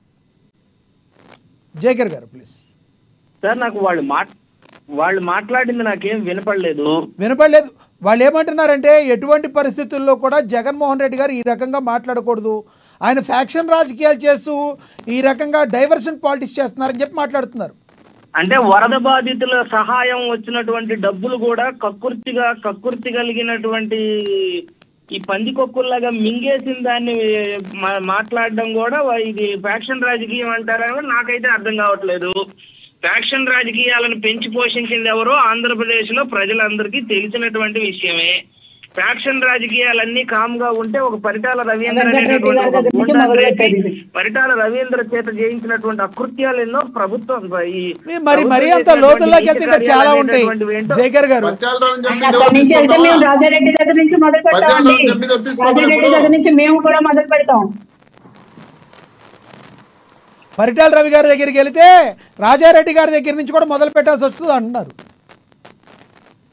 జైకర్ గారు ప్లీజ్ సార్ నాకు వాళ్ళు మాట్ వాళ్ళు మాట్లాడింది నాకేం వినపడలేదు వినపడలేదు వాళ్ళు ఏమంటున్నారంటే ఎటువంటి పరిస్థితుల్లో కూడా జగన్మోహన్ రెడ్డి గారు ఈ రకంగా మాట్లాడకూడదు ఆయన ఫ్యాక్షన్ రాజకీయాలు చేస్తూ ఈ రకంగా డైవర్షన్ పాలిటిక్స్ చేస్తున్నారని చెప్పి మాట్లాడుతున్నారు అంటే వరద బాధితుల సహాయం వచ్చినటువంటి డబ్బులు కూడా కక్కుర్తిగా కక్కుర్తి కలిగినటువంటి ఈ పందికొక్కుల్లాగా మింగేసిన దాన్ని మా- మాట్లాడడం కూడా వా- ఇది ఫ్యాక్షన్ రాజకీయం అంటారని కూడా నాకైతే అర్థం కావట్లేదు ఫ్యాక్షన్ రాజకీయాలను పెంచి పోషించింది ఎవరో ఆంధ్రప్రదేశ్ లో ప్రజలందరికీ తెలిసినటువంటి విషయమే ఫ్యాక్షన్ రాజకీయాలన్నీ కామ్ గా ఉంటే ఒక పరిటాల రవీంద్ర అనేటటువంటి ఒక దగ్గర నుంచి గూండాన్ని మొదలెట్టారు రేపి ఇది. పరిటాల రవీంద్ర చేత చేయించినటువంటి అకృత్యాలు ఎన్నో ప్రభుత్వం ఈ మీ- మరి మరీ అంత ప్రభుత్వం లోతుల్లోకి వెళ్తే ఇంకా చేసినటువంటి చాలా ఉంటాయి అనేటటువంటివి ఏంటో జైకర్ గారు పత్యాలరావు చెప్పింది అక్కడి ఎవరు నుంచి వెళ్తే మేము తీసుకుంటావా? రాజారెడ్డి దగ్గర నుంచి మొదలు పెడతామండి పద్నాలుగు తొమ్మిది వచ్చి రాజారెడ్డి ఇప్పుడు- దగ్గర నుంచి మేము కూడా మొదలు పెడతాం పరిటాల రవి గారి దగ్గరికి వెళితే రాజారెడ్డి గారి దగ్గర నుంచి కూడా మొదలు పెట్టాల్సి వస్తుంది అంటున్నారు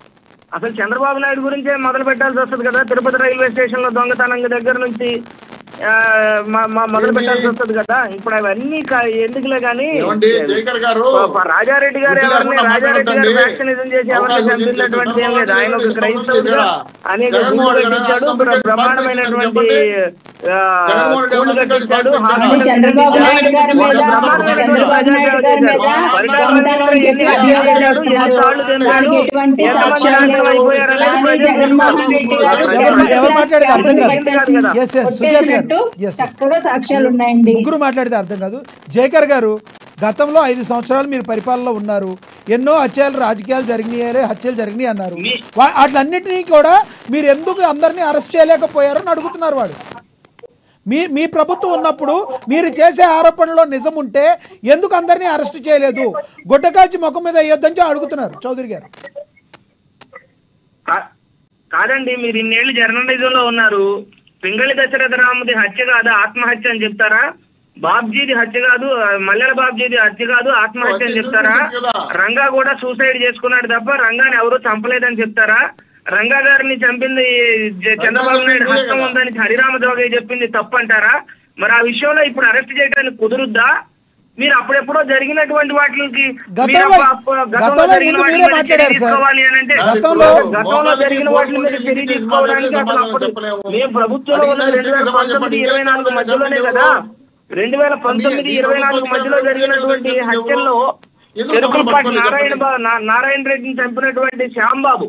అసలు చంద్రబాబు నాయుడు గురించే మొదలు పెట్టాల్సి వస్తుంది కదా తిరుపతి రైల్వే స్టేషన్ లో దొంగతనం దగ్గర నుంచి ఆ, మ- మ- మొదలు ఏంటి? పెట్టాల్సి వస్తుంది కదా ఇప్పుడు అవన్నీ క- ఎందుకులే కానీ ఏమండి జయకర్ గారు ప- ప- రాజారెడ్డి గారు బుద్ధి ఎవరిని లేకుండా రాజారెడ్డి గారు మాట్లాడొద్దండి. వ్యాక్సినేషన్ చేసి ఎవరిని అవకాశం ఇచ్చి చంపినటువంటి ఏం లేదు ఆయన ఒక చంద్రబాబు క్రైస్తవుడుగా చేశాడా? అనేక జగన్మోహన్ గుళ్ళు రెడ్డి కట్టించాడు గారు బ్ర- చెప్పండి. బ్రహ్మాండమైనటువంటి ఆ, జగన్మోహన్ రెడ్డి స్కూళ్ళు గారు కట్టించాడు చెప్పండి. హాస్పిటల్ చంద్రబాబు కట్టించాడు. నాయుడు గారి మీద ఒక బ్రహ్మాండమైనటువంటి చంద్రబాబు నాయుడు గారి మీద పరిపాలన దొంగతనం ఎన్ని చెప్పి అభియోగాలు అభియోగాలు ఎన్ని సార్లు చేస్తున్నారు. తెంపాడు, దానికి ఎటువంటి ఎంతమంది సాక్ష్యాలు నాశనం లేవు. అయిపోయారనేది కానీ ప్రజలు జగన్మోహన్ రెడ్డి గారు ఎవరు- ఎవరు మాట్లాడేది అర్థం కాదు కదా. ఎస్ ఎస్ సుజాత గారు కొట్టేసినట్టు ఎస్ ఎస్ చక్కగా సాక్ష్యాలు ఉన్నాయండి ముగ్గురు మాట్లాడితే అర్థం కాదు జేకర్ గారు గతంలో ఐదు సంవత్సరాలు మీరు పరిపాలనలో ఉన్నారు ఎన్నో హత్యలు రాజకీయాలు జరిగినాయి హత్యలు జరిగినాయి అన్నారు మీ- వా- వాటిలన్నిటినీ కూడా మీరు ఎందుకు అందరినీ అరెస్ట్ చేయలేకపోయారని అడుగుతున్నారు వాడు మీ మీ ప్రభుత్వం ఉన్నప్పుడు మీరు చేసే ఆరోపణలో నిజం ఉంటే ఎందుకు అందరినీ అరెస్ట్ చేయలేదు గుడ్డకాల్చి ముఖం మీద వేయొద్దని అడుగుతున్నారు చౌదరి గారు కా- కాదండి మీరు ఇన్నేళ్లు జర్నలిజంలో ఉన్నారు పింగళి దశరథ రాముడి హత్య కాదు ఆత్మహత్య అని చెప్తారా బాబ్జీది హత్య కాదు ఆ, మల్లెల బాబ్జీది హత్య కాదు ఆత్మహత్య అని చెప్తారా కదా. రంగా కూడా సూసైడ్ చేసుకున్నాడు తప్ప రంగాని ఎవరు చంపలేదని చెప్తారా రంగా గారిని చంపింది జ- చంద్రబాబు నాయుడు మీరే హస్తం కదా. ఉందని హరిరామ జోగయ్య చెప్పింది తప్పు అంటారా మరి ఆ విషయంలో ఇప్పుడు అరెస్ట్ చేయడానికి కుదురుద్దా మీరు అప్పుడెప్పుడో జరిగినటువంటి వాటికి గతంలో- మీరు అప్ప- అప్ప- గతంలో గతంలో జరిగిన ముందు వాటి మీరే మీద చర్య మాట్లాడారు సార్. తీసుకోవాలి అని అంటే గతంలో- గతంలో జరిగిన వాటి మీద చర్య తీసుకోవడానికి అసలు అప్పుడు మేము ప్రభుత్వంలో ఉన్న రెండు వేల పంతొమ్మిది ఇరవై నాలుగు మధ్యలోనే కదా రెండు వేల పంతొమ్మిది ఇరవై నాలుగు మధ్యలో జరిగినటువంటి హత్యల్లో చెరుకులపాటి నారాయణ బా- నా- నారాయణ రెడ్డిని చంపినటువంటి శ్యాంబాబు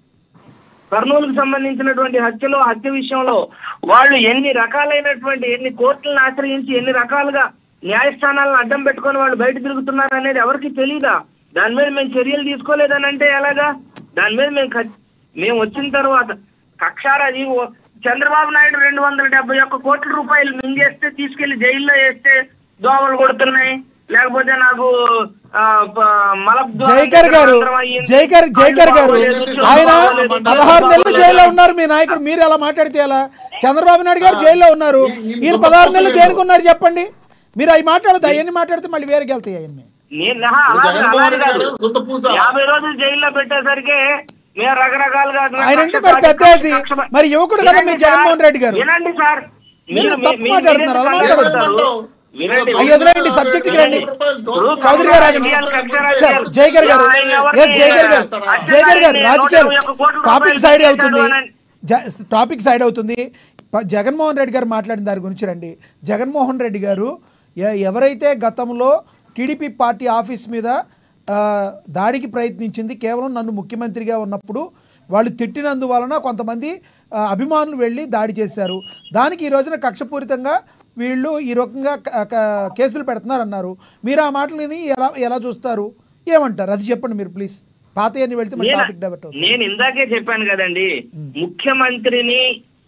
కర్నూలుకు సంబంధించినటువంటి హత్యలో హత్య విషయంలో వాళ్ళు ఎన్ని రకాలైనటువంటి ఎన్ని కోర్టులను ఆశ్రయించి ఎన్ని రకాలుగా న్యాయస్థానాలను అడ్డం పెట్టుకొని వాళ్ళు బయట తిరుగుతున్నారు అనేది ఎవరికి తెలియదా దాని మీద మేము చర్యలు తీసుకోలేదని అంటే ఎలాగా దాని మీద మేము ఖచ్- మేము వచ్చిన తర్వాత కక్షారాజీ ఓ- చంద్రబాబు నాయుడు రెండు వందల డెబ్బై ఒక్క కోట్ల రూపాయలు మింగేస్తే తీసుకెళ్లి జైల్లో వేస్తే దోమలు కొడుతున్నాయి లేకపోతే నాకు ఆ, ప- మలద్వారం జైకర్ గారు రంధ్రం అయ్యింది. జైకర్ జైకర్ గారు కళ్ళు బాగోలేదు, ఆయన చెవులు బాగోలేదు, పదహారు నెలలు బాగోలేదు. జైల్లో ఉన్నారు మీ నాయకుడు మీరు ఎలా మాట్లాడితే ఎలా చంద్రబాబు నాయుడు గారు జైల్లో ఉన్నారు ఈయన పదహారు నెలలు దేనికి ఉన్నారు చెప్పండి మీరు అవి మాట్లాడదు అవన్నీ మాట్లాడితే మళ్ళీ వేరేకి వెళ్తాయి అవన్నీ నేను నహా, అలాగే- జగన్మోహన్ అలాగే రెడ్డి కాదు. గారు సొంత పూస. యాభై రోజులు జైల్లో పెట్టేసరికి మేము రకరకాలుగా ఆయన అంటే కక్ష మరి సాధించి పెద్ద వేసి, కక్ష- మరి యువకుడు కదా మీ వినండి జగన్మోహన్ సార్, రెడ్డి గారు. వినండి సార్ మీరు మీరు- తప్పు మీరు- మాట్లాడుతున్నారు, అలా మీరు మాట్లాడొద్దు. మాట్లాడతారు. వినండి అయ్యి వదిలేయండి, subject కి రండి. ఇప్పుడు చౌదరి గారు ఆగండి. ఇండియన్ కక్ష సార్ రాజకీయాలు. జైకర్ గారు ఆయన ఎవరిని ఎస్ జైకర్ గారు హత్య జైకర్ గారు చేసి రాజకీయాలు నూట ఇరవై ఒక్క కోట్ల టాపిక్ రూపాయలు సైడ్ చేశాడు అవుతుంది అని- జ- టాపిక్ సైడ్ అవుతుంది ప- జగన్మోహన్ రెడ్డి గారు మాట్లాడిన దాని గురించి రండి జగన్మోహన్ రెడ్డి గారు ఎ- ఎవరైతే గతంలో టీడీపీ పార్టీ ఆఫీస్ మీద ఆ, దాడికి ప్రయత్నించింది కేవలం నన్ను ముఖ్యమంత్రిగా ఉన్నప్పుడు వాళ్ళు తిట్టినందువలన కొంతమంది ఆ, అభిమానులు వెళ్ళి దాడి చేశారు దానికి ఈ రోజున కక్షపూరితంగా వీళ్ళు ఈ రకంగా క- క- కేసులు పెడుతున్నారన్నారు మీరు ఆ మాటలని ఎలా ఎలా చూస్తారు ఏమంటారు అది చెప్పండి మీరు ప్లీజ్ పాత అని వెళ్తే మన నేను- టాపిక్ డైవర్ట్ అవుతుంది నేను ఇందాకే చెప్పాను కదండి ముఖ్యమంత్రిని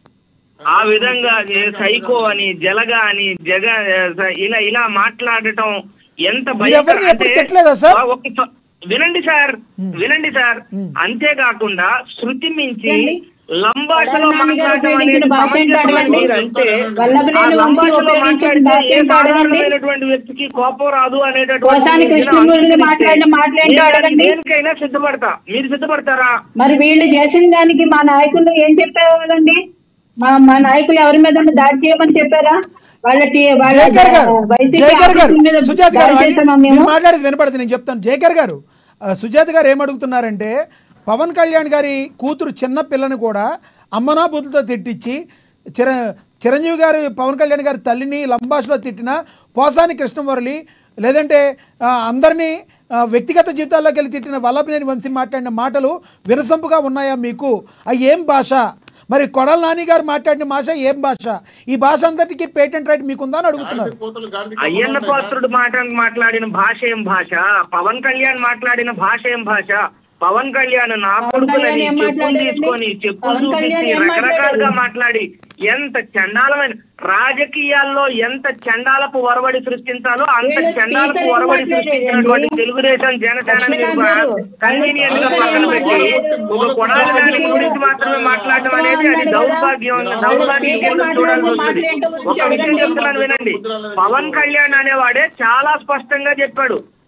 ఆ విధంగా ఏ సైకో అని జలగా అని జగ ఇలా ఇలా మాట్లాడటం ఎంత మీరు ఎవరిని భయంకర- ఎప్పుడు అంటే తిట్టలేదా సార్? ఒక స- వినండి సార్ వినండి సార్ అంతేకాకుండా శృతి మించి ఏంటి? లంబాషలో ప్రధాని గారు మాట్లాడటం ఉపయోగించిన అనేది భాష ఏంటో సమంజసం అడగండి. అంటే వల్లభనేని ఆ వంశీ లంబాషలో ఉపయోగించిన మాట్లాడితే భాష ఏ ఏంటో అడగండి. సాధారణమైనటువంటి వ్యక్తికి కోపం రాదు అనేటటువంటి కోసాని నేను కృష్ణమూర్తి అనుసరిస్తే మాట్లాడిన మాటలేంటో నేను అడగండి. దేనికైనా సిద్ధపడతా మీరు సిద్ధపడతారా మరి వీళ్ళు చేసిన దానికి మా నాయకులు ఏం చెప్పేవాళ్ళండి మా మా నాయకులు ఎవరి మీద ఉన్న దాడి చేయమని చెప్పారా వాళ్ళ టీ- వాళ్ళ జయకర్ గారు వైసీపీ జయకర్ గారు ఆఫీసుల మీద సుజాత గారు దాడి ఆయన- చేశామా మీరు మేము మాట్లాడేది వినపడుతుంది నేను చెప్తాను జయకర్ గారు ఆ, సుజాత గారు ఏమడుగుతున్నారంటే పవన్ కళ్యాణ్ గారి కూతురు చిన్న పిల్లని కూడా అమ్మనా బుద్ధులతో తిట్టించి చిర చిరంజీవి గారు పవన్ కళ్యాణ్ గారి తల్లిని లంబాషలో తిట్టిన పోసాని కృష్ణమురళి లేదంటే ఆ, అందరినీ ఆ, వ్యక్తిగత జీవితాల్లోకి వెళ్ళి తిట్టిన వల్లభనేని వంశీ మాట్లాడిన మాటలు వినసొంపుగా ఉన్నాయా మీకు అవి ఏం భాష మరి కొడల నాని గారు మాట్లాడిన భాష ఏం భాష ఈ భాష అంతటికి పేటెంట్ రైట్ మీకుందా అని అడుగుతున్నారు కోతలు గాడిద అయ్యన్న కప్పలు ఉంటాయి సార్. పాత్రుడు మాట మాట్లాడిన భాష ఏం భాష పవన్ కళ్యాణ్ మాట్లాడిన భాష ఏం భాష పవన్ కళ్యాణ్ నా పవన్ కొడుకులని కళ్యాణ్ ఏం చెప్పులు మాట్లాడారండి? తీసుకొని చెప్పులు పవన్ కళ్యాణ్ చూపించి ఏం రకరకాలుగా మాట్లాడారు? మాట్లాడి ఎంత చండాలమైన రాజకీయాల్లో ఎంత చండాలపు వరవడి సృష్టించాలో అంత వీళ్ళు చండాలపు స్పీకర్ ఏం వరవడి మాట్లాడారండి? సృష్టించినటువంటి తెలుగుదేశం జనసేన లక్ష్మీనాథ్ గారు, కన్వీనియంట్ గా స్పీకర్ ఏం పక్కన పెట్టి మాట్లాడారు? ఒక కొడాలి నాని గురించి మాత్రమే మాట్లాడడం అనేది అది దౌర్భాగ్యం దౌర్భాగ్యం స్పీకర్ చూడాల్సి మాట్లాడిన వస్తుంది మాటలు ఏంటో ఒక విషయం చెప్పండి. చెప్తున్నాను వినండి పవన్ కళ్యాణ్ అనేవాడే చాలా స్పష్టంగా చెప్పాడు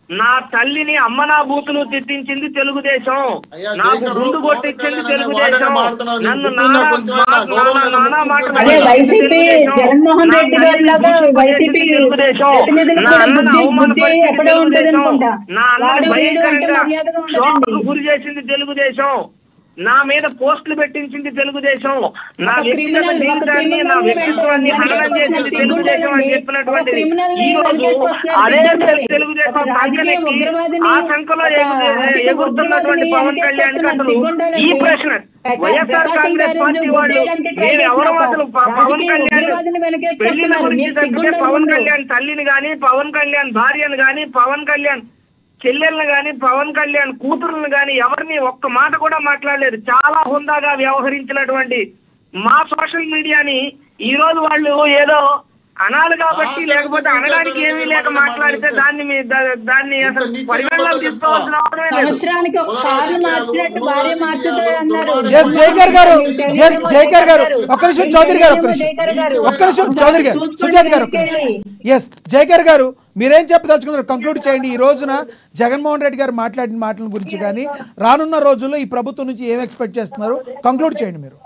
నా తల్లిని అమ్మనా బూతులు తిట్టించింది తెలుగుదేశం అయ్యా, నాకు జైకర్ గుండు పవన్ కొట్టించింది కళ్యాణ్ అనే తెలుగుదేశం వాడనే మాట్లాడుతున్నారు. నన్ను గుర్తుందా నానా కొంచెం మా- ఆయన గౌరవం నానా- నానా లేదు. మాటలు అదే మాట్లాడింది వైసీపీ తెలుగుదేశం. జగన్మోహన్ నా రెడ్డి తల్లిని గారిలాగా బూతులు వైసీపీ కొట్టించింది తెలుగుదేశం. ప్రతినిధులకు నా కూడా అన్నను బుద్ధి- బుద్ధి అవమానపరిచింది ఎక్కడో ఉంటుంది తెలుగుదేశం. అనుకుంటా. నా అన్నను వాడు వీడు అంటే భయంకరంగా మర్యాదగా ఉండదండి. షాక్కు గురి చేసింది తెలుగుదేశం నా మీద పోస్టులు పెట్టించింది తెలుగుదేశం నా ఒక వ్యక్తిగత క్రిమినల్- ఒక జీవితాన్ని నా క్రిమినల్ వ్యక్తిత్వాన్ని వెంట- హననం చేసింది వెంట- తెలుగుదేశం అని ఒక చెప్పినటువంటి క్రిమినల్ ఈ రోజు వెనకేసుకొస్తున్నారు అదే తెలుగుదేశం. తెలుగుదేశం ఒక రాజకీయ సంఖ్యలకి ఉగ్రవాదిని, ఆ సంఖ్యలో ఒక ఎగు- ఆర్థిక ఎగురుతున్నటువంటి ఉగ్రవాదిని పవన్ కళ్యాణ్ వెనకేసుకొస్తున్నారు. అసలు సిగ్గుండాలండి. ఈ ప్రశ్న ప్రకాశ్ వైఎస్ఆర్ ప్రకాశం కాంగ్రెస్ గారు పార్టీ వాళ్ళు ఉగ్రవాదంటే ట్రై నేను ఎవరు చేస్తున్నారు. అసలు ప- పవన్ రాజకీయ కళ్యాణ్ ఉగ్రవాదిని వెనకేసుకొస్తున్నారు. పెళ్లిళ్ళ గురించి మీకు తప్పితే సిగ్గుండాలి పవన్ ముందు. కళ్యాణ్ తల్లిని గాని పవన్ కళ్యాణ్ భార్యను గాని పవన్ కళ్యాణ్ చెల్లెల్ని గాని పవన్ కళ్యాణ్ కూతురుని గాని ఎవరిని ఒక్క మాట కూడా మాట్లాడలేదు చాలా హుందాగా వ్యవహరించినటువంటి మా సోషల్ మీడియాని ఈ రోజు వాళ్ళు ఏదో అనాలి కాబట్టి లేకపోతే అనడానికి ఏమీ లేక మాట్లాడితే దాన్ని మీ- దా- దాన్ని అసలు పరిగణలో తీసుకోవాల్సిన అవసరమే లేదు సంవత్సరానికి ఒక కారు మార్చినట్టు భార్య మార్చుతారు అన్నారు ఎస్ జైకర్ గారు ఎస్ జైకర్ గారు ఒక్క నిమిషం చౌదరి గారు ఒక్క నిమిషం ఒక్క నిమిషం చౌదరి గారు సుజాత్ గారు ఒక్క నిమిషం ఎస్ జైకర్ గారు మీరేం చెప్పదలుచుకున్నారు కంక్లూడ్ చేయండి ఈ రోజున జగన్మోహన్ రెడ్డి గారు మాట్లాడిన మాటల గురించి కానీ రానున్న రోజుల్లో ఈ ప్రభుత్వం నుంచి ఏం ఎక్స్పెక్ట్ చేస్తున్నారు కంక్లూడ్ చేయండి మీరు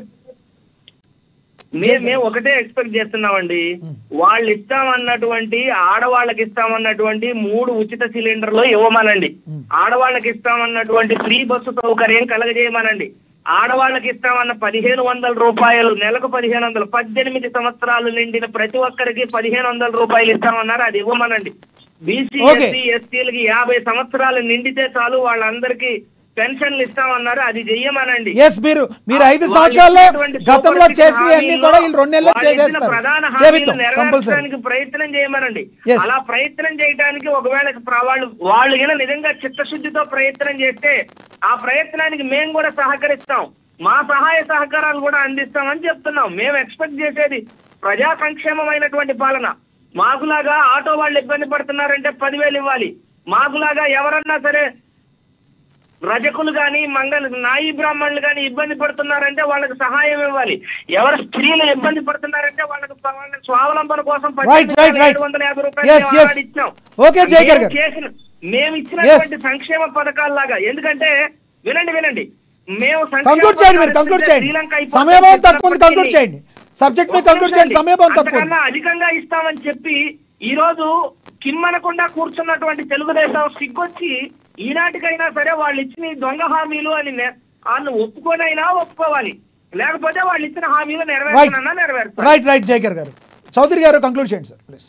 మే- మేము ఒకటే ఎక్స్పెక్ట్ చేస్తున్నామండి వాళ్ళు ఇస్తామన్నటువంటి ఆడవాళ్ళకి ఇస్తామన్నటువంటి మూడు ఉచిత సిలిండర్లు ఇవ్వమనండి ఆడవాళ్ళకి ఇస్తామన్నటువంటి ఫ్రీ బస్సు సౌకర్యం కలగజేయమనండి ఆడవాళ్ళకి ఇస్తామన్న పదిహేను వందల రూపాయలు నెలకు పదిహేను వందలు పద్దెనిమిది సంవత్సరాలు నిండిన ప్రతి ఒక్కరికి పదిహేను వందల రూపాయలు ఇస్తామన్నారు అది ఇవ్వమనండి బీసీ Okay. ఎస్సీ ఎస్టీలకి యాభై సంవత్సరాలు నిండితే చాలు వాళ్ళందరికీ పెన్షన్లు ఇస్తామన్నారు అది చెయ్యమనండి ఎస్ మీరు మీరు ఐదు వాళ్ళు సంవత్సరాల్లో ఇచ్చినటువంటి గతంలో సూపర్ సిక్స్ చేసినవి అన్ని కూడా వీళ్ళు రెండు నెలల్లో వాళ్ళు ఇచ్చిన చేసేస్తారు ప్రధాన హామీలు చేపిద్దాం కంపల్సరీ నెరవేర్చడానికి ప్రయత్నం చేయమనండి Yes. అలా ప్రయత్నం చేయడానికి ఒకవేళ ప్ర- వాళ్ళు వాళ్ళు గిన నిజంగా చిత్తశుద్ధితో ప్రయత్నం చేస్తే ఆ ప్రయత్నానికి మేము కూడా సహకరిస్తాం మా సహాయ సహకారాలు కూడా అందిస్తామని చెప్తున్నాం మేము ఎక్స్పెక్ట్ చేసేది ప్రజా సంక్షేమమైనటువంటి పాలన మాకులాగా ఆటో వాళ్ళు ఇబ్బంది పడుతున్నారంటే పదివేలు ఇవ్వాలి మాకులాగా ఎవరన్నా సరే రజకులు గాని మంగళ నాయి బ్రాహ్మణులు గాని ఇబ్బంది పడుతున్నారంటే వాళ్ళకి సహాయం ఇవ్వాలి ఎవరు స్త్రీలు ఇబ్బంది పడుతున్నారంటే వాళ్ళకి వాళ్ళకి స్వావలంబన కోసం Right, right, right. ఏడు వందల యాభై రూపాయలు Yes, మేము yes. ఆనాడు ఇచ్చాం. Okay, జయకర్ గారు. మేము చేసిన మేము ఇచ్చినటువంటి సంక్షేమ పథకాల్లాగా ఎందుకంటే వినండి వినండి మేము సంక్షేమ కంక్లూడ్ చేయండి మీరు పథకాలు కంక్లూడ్ ఇస్తే చేయండి శ్రీలంక అయిపోతుంది సమయభావం తక్కువ ఉంది కంక్లూడ్ చెప్పినప్పటికీ చేయండి సబ్జెక్ట్ మీద ఒక్క కంక్లూడ్ చేయండి నిమిషం సమయభావం అండి. తక్కువ ఉంది అంతకన్నా అధికంగా ఇస్తామని చెప్పి ఈ రోజు కిమ్మనకుండా కూర్చున్నటువంటి తెలుగుదేశం సిగ్గొచ్చి ఈనాటికైనా సరే వాళ్ళు ఇచ్చిన ఈ దొంగ హామీలు అని నె- వాళ్ళు ఒప్పుకోనైనా ఒప్పుకోవాలి లేకపోతే వాళ్ళు ఇచ్చిన హామీలు రైట్ నెరవేర్చనన్నా నెరవేర్చాలి రైట్ రైట్ జైకర్ గారు చౌదరి గారు కంక్లూడ్ చేయండి సార్ ప్లీజ్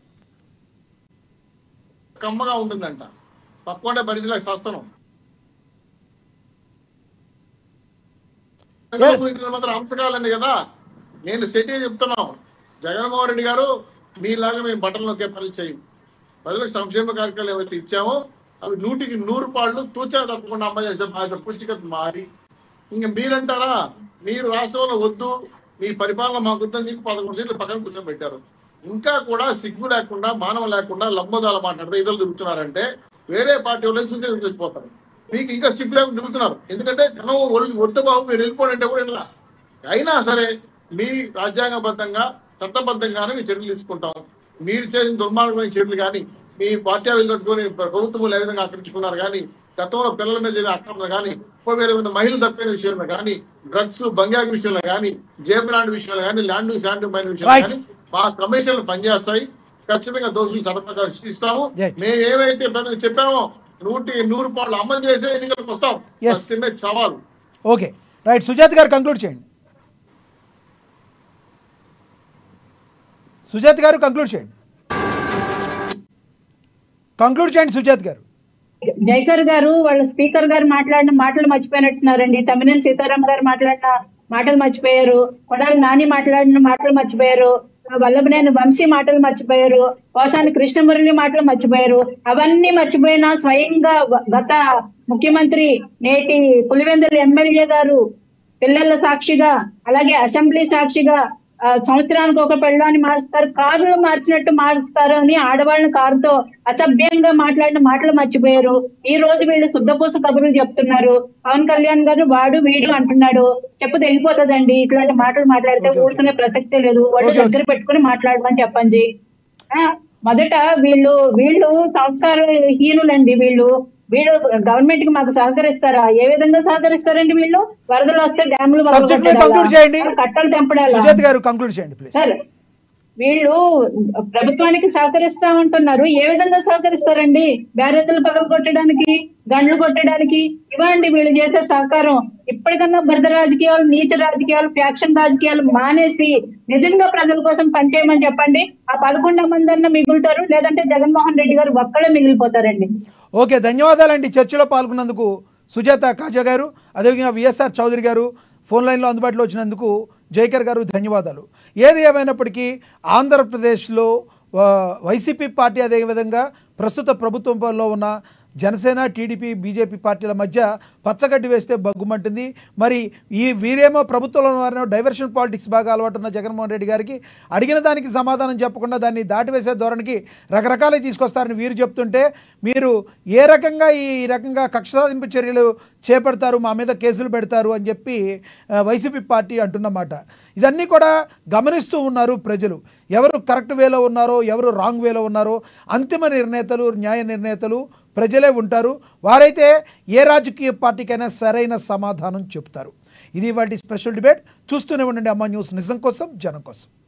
కమ్మగా ఉంటుందంట పక్కోటే పరిధిలో శాస్త్రం Yes. మాత్రం అంశకాలండి కదా నేను సెట్ చెప్తున్నాం జగన్మోహన్ రెడ్డి గారు మీలాగా మేము బట్టలు నొక్కే పనులు చేయం ప్రజలకు సంక్షేమ కార్యక్రమాలు ఏవైతే ఇచ్చామో అవి నూటికి నూరు పాళ్ళు తూచా తప్పకుండా అమ్మ చేసే బాధ్యత పుచ్చికత్ మారి ఇంకా మీరంటారా మీరు రాష్ట్రంలో వద్దు మీ పరిపాలన మాకు వద్దని చెప్పి పదకొండు సీట్లు పక్కన కూర్చోబెట్టారు ఇంకా కూడా సిగ్గు లేకుండా మానవం లేకుండా లంబోదాలు మాట్లాడితే ఇతరులు తిరుగుతున్నారంటే వేరే పార్టీ వాళ్ళు సూచనలు చేసిపోతారు మీకు ఇంకా సిగ్గు లేకుండా తిరుగుతున్నారు ఎందుకంటే జనం ఒళ్ళు వద్ద బాబు మీరు వెళ్ళిపోండి అంటే కూడా ఇలా అయినా సరే మీ రాజ్యాంగబద్ధంగా చట్టబద్ధంగానే మీ చర్యలు తీసుకుంటాం మీరు చేసిన దుర్మార్గమైన చర్యలు కానీ మీ పార్టీ అవి కట్టుకొని ప్రభుత్వం ఏ విధంగా ఆక్రమించుకున్నారు కానీ గతంలో పిల్లల మీద జరిగిన ఆక్రమణ కానీ వేరే విధంగా మహిళలు తప్పిన విషయంలో కానీ డ్రగ్స్ బంగారు విషయంలో కానీ జేబు ల్యాండ్ విషయంలో కానీ ల్యాండ్ శాండ్ పైన విషయంలో Right. కానీ మా కమిషన్లు పనిచేస్తాయి ఖచ్చితంగా దోషులు చట్టప్రకారం శిక్షిస్తాము Right. మేము ఏవైతే పెద్దలు చెప్పామో నూటి నూరు పాళ్ళు అమలు చేసే ఎన్నికలకు వస్తాం Yes. సత్యమే సవాలు ఓకే రైట్ సుజాత్ గారు కంక్లూడ్ చేయండి సుజాత్ గారు కంక్లూడ్ చేయండి కంక్లూడ్ చేయండి సుజాత్ గారు జైకర్ గారు వాళ్ళ స్పీకర్ గారు మాట్లాడిన మాటలు మర్చిపోయినట్టున్నారండి తమిళ సీతారాం గారు మాట్లాడిన మాటలు మర్చిపోయారు కొడాలి నాని మాట్లాడిన మాటలు మర్చిపోయారు వల్లభనేని వంశీ మాటలు మర్చిపోయారు పోసాని కృష్ణమురళి మాటలు మర్చిపోయారు అవన్నీ మర్చిపోయిన స్వయంగా వ- గత ముఖ్యమంత్రి నేటి పులివెందుల ఎమ్మెల్యే గారు పిల్లల సాక్షిగా అలాగే అసెంబ్లీ సాక్షిగా ఆ, సంవత్సరానికి ఒక పెళ్ళాన్ని మారుస్తారు కారులు మార్చినట్టు మారుస్తారు అని ఆడవాళ్ళని కారుతో అసభ్యంగా మాట్లాడిన మాటలు మర్చిపోయారు ఈ రోజు వీళ్ళు శుద్ధపూస కబుర్లు చెప్తున్నారు పవన్ కళ్యాణ్ గారు వాడు వీడు అంటున్నాడు చెప్పు తెలిగిపోతుందండి ఇట్లాంటి మాటలు మాట్లాడితే Okay, okay. ఊరుకునే ప్రసక్తే లేదు వాళ్ళు Okay, okay. దగ్గర పెట్టుకుని మాట్లాడమని చెప్పండి ఆ, మొదట వీళ్ళు వీళ్ళు సంస్కార హీనులండి వీళ్ళు వీళ్ళు గవర్నమెంట్ కి మాకు సహకరిస్తారా ఏ విధంగా సహకరిస్తారండి వీళ్ళు వరదలు వస్తే డ్యాములు Subject మీద conclude చేయండి. కట్టలు తెంపడాలా సుజాత గారు కంక్లూడ్ చేయండి ప్లీజ్ సార్ వీళ్ళు ప్రభుత్వానికి సహకరిస్తా ఉంటున్నారు ఏ విధంగా సహకరిస్తారండి బ్యారెత్తులు పగలు కొట్టడానికి గండ్లు కొట్టడానికి ఇవ్వండి వీళ్ళు చేసే సహకారం ఇప్పటికన్నా భద్ర రాజకీయాలు నీచ రాజకీయాలు ఫ్యాక్షన్ రాజకీయాలు మానేసి నిజంగా ప్రజల కోసం పనిచేయమని చెప్పండి ఆ పదకొండు మంది అన్న మిగులుతారు లేదంటే జగన్మోహన్ రెడ్డి గారు ఒక్కడే మిగిలిపోతారండి ఓకే ధన్యవాదాలండి చర్చలో పాల్గొన్నందుకు సుజాత కాజా గారు అదేవిధంగా విఎస్ఆర్ చౌదరి గారు ఫోన్ లైన్లో అందుబాటులో వచ్చినందుకు జైకర్ గారు ధన్యవాదాలు ఏది ఏమైనప్పటికీ ఆంధ్రప్రదేశ్లో ఆ, వైసీపీ పార్టీ అదేవిధంగా ప్రస్తుత ప్రభుత్వంలో ఉన్న జనసేన టీడీపీ బీజేపీ పార్టీల మధ్య పచ్చగడ్డి వేస్తే బగ్గుమంటుంది మరి ఈ వీరేమో ప్రభుత్వంలో వారినో డైవర్షన్ పాలిటిక్స్ బాగా అలవాటు ఉన్న జగన్మోహన్ రెడ్డి గారికి అడిగిన దానికి సమాధానం చెప్పకుండా దాన్ని దాటివేసే ధోరణికి రకరకాలే తీసుకొస్తారని వీరు చెప్తుంటే మీరు ఏ రకంగా ఈ రకంగా కక్ష సాధింపు చర్యలు చేపడతారు మా మీద కేసులు పెడతారు అని చెప్పి ఆ, వైసీపీ పార్టీ అంటున్నమాట ఇదన్నీ కూడా గమనిస్తూ ఉన్నారు ప్రజలు ఎవరు కరెక్ట్ వేలో ఉన్నారో ఎవరు రాంగ్ వేలో ఉన్నారో అంతిమ నిర్ణేతలు న్యాయ నిర్ణేతలు ప్రజలే ఉంటారు వారైతే ఏ రాజకీయ పార్టీకైనా సరైన సమాధానం చెప్తారు ఇది వాటి స్పెషల్ డిబేట్ చూస్తూనే ఉండండి అమ్మ న్యూస్ నిజం కోసం జనం కోసం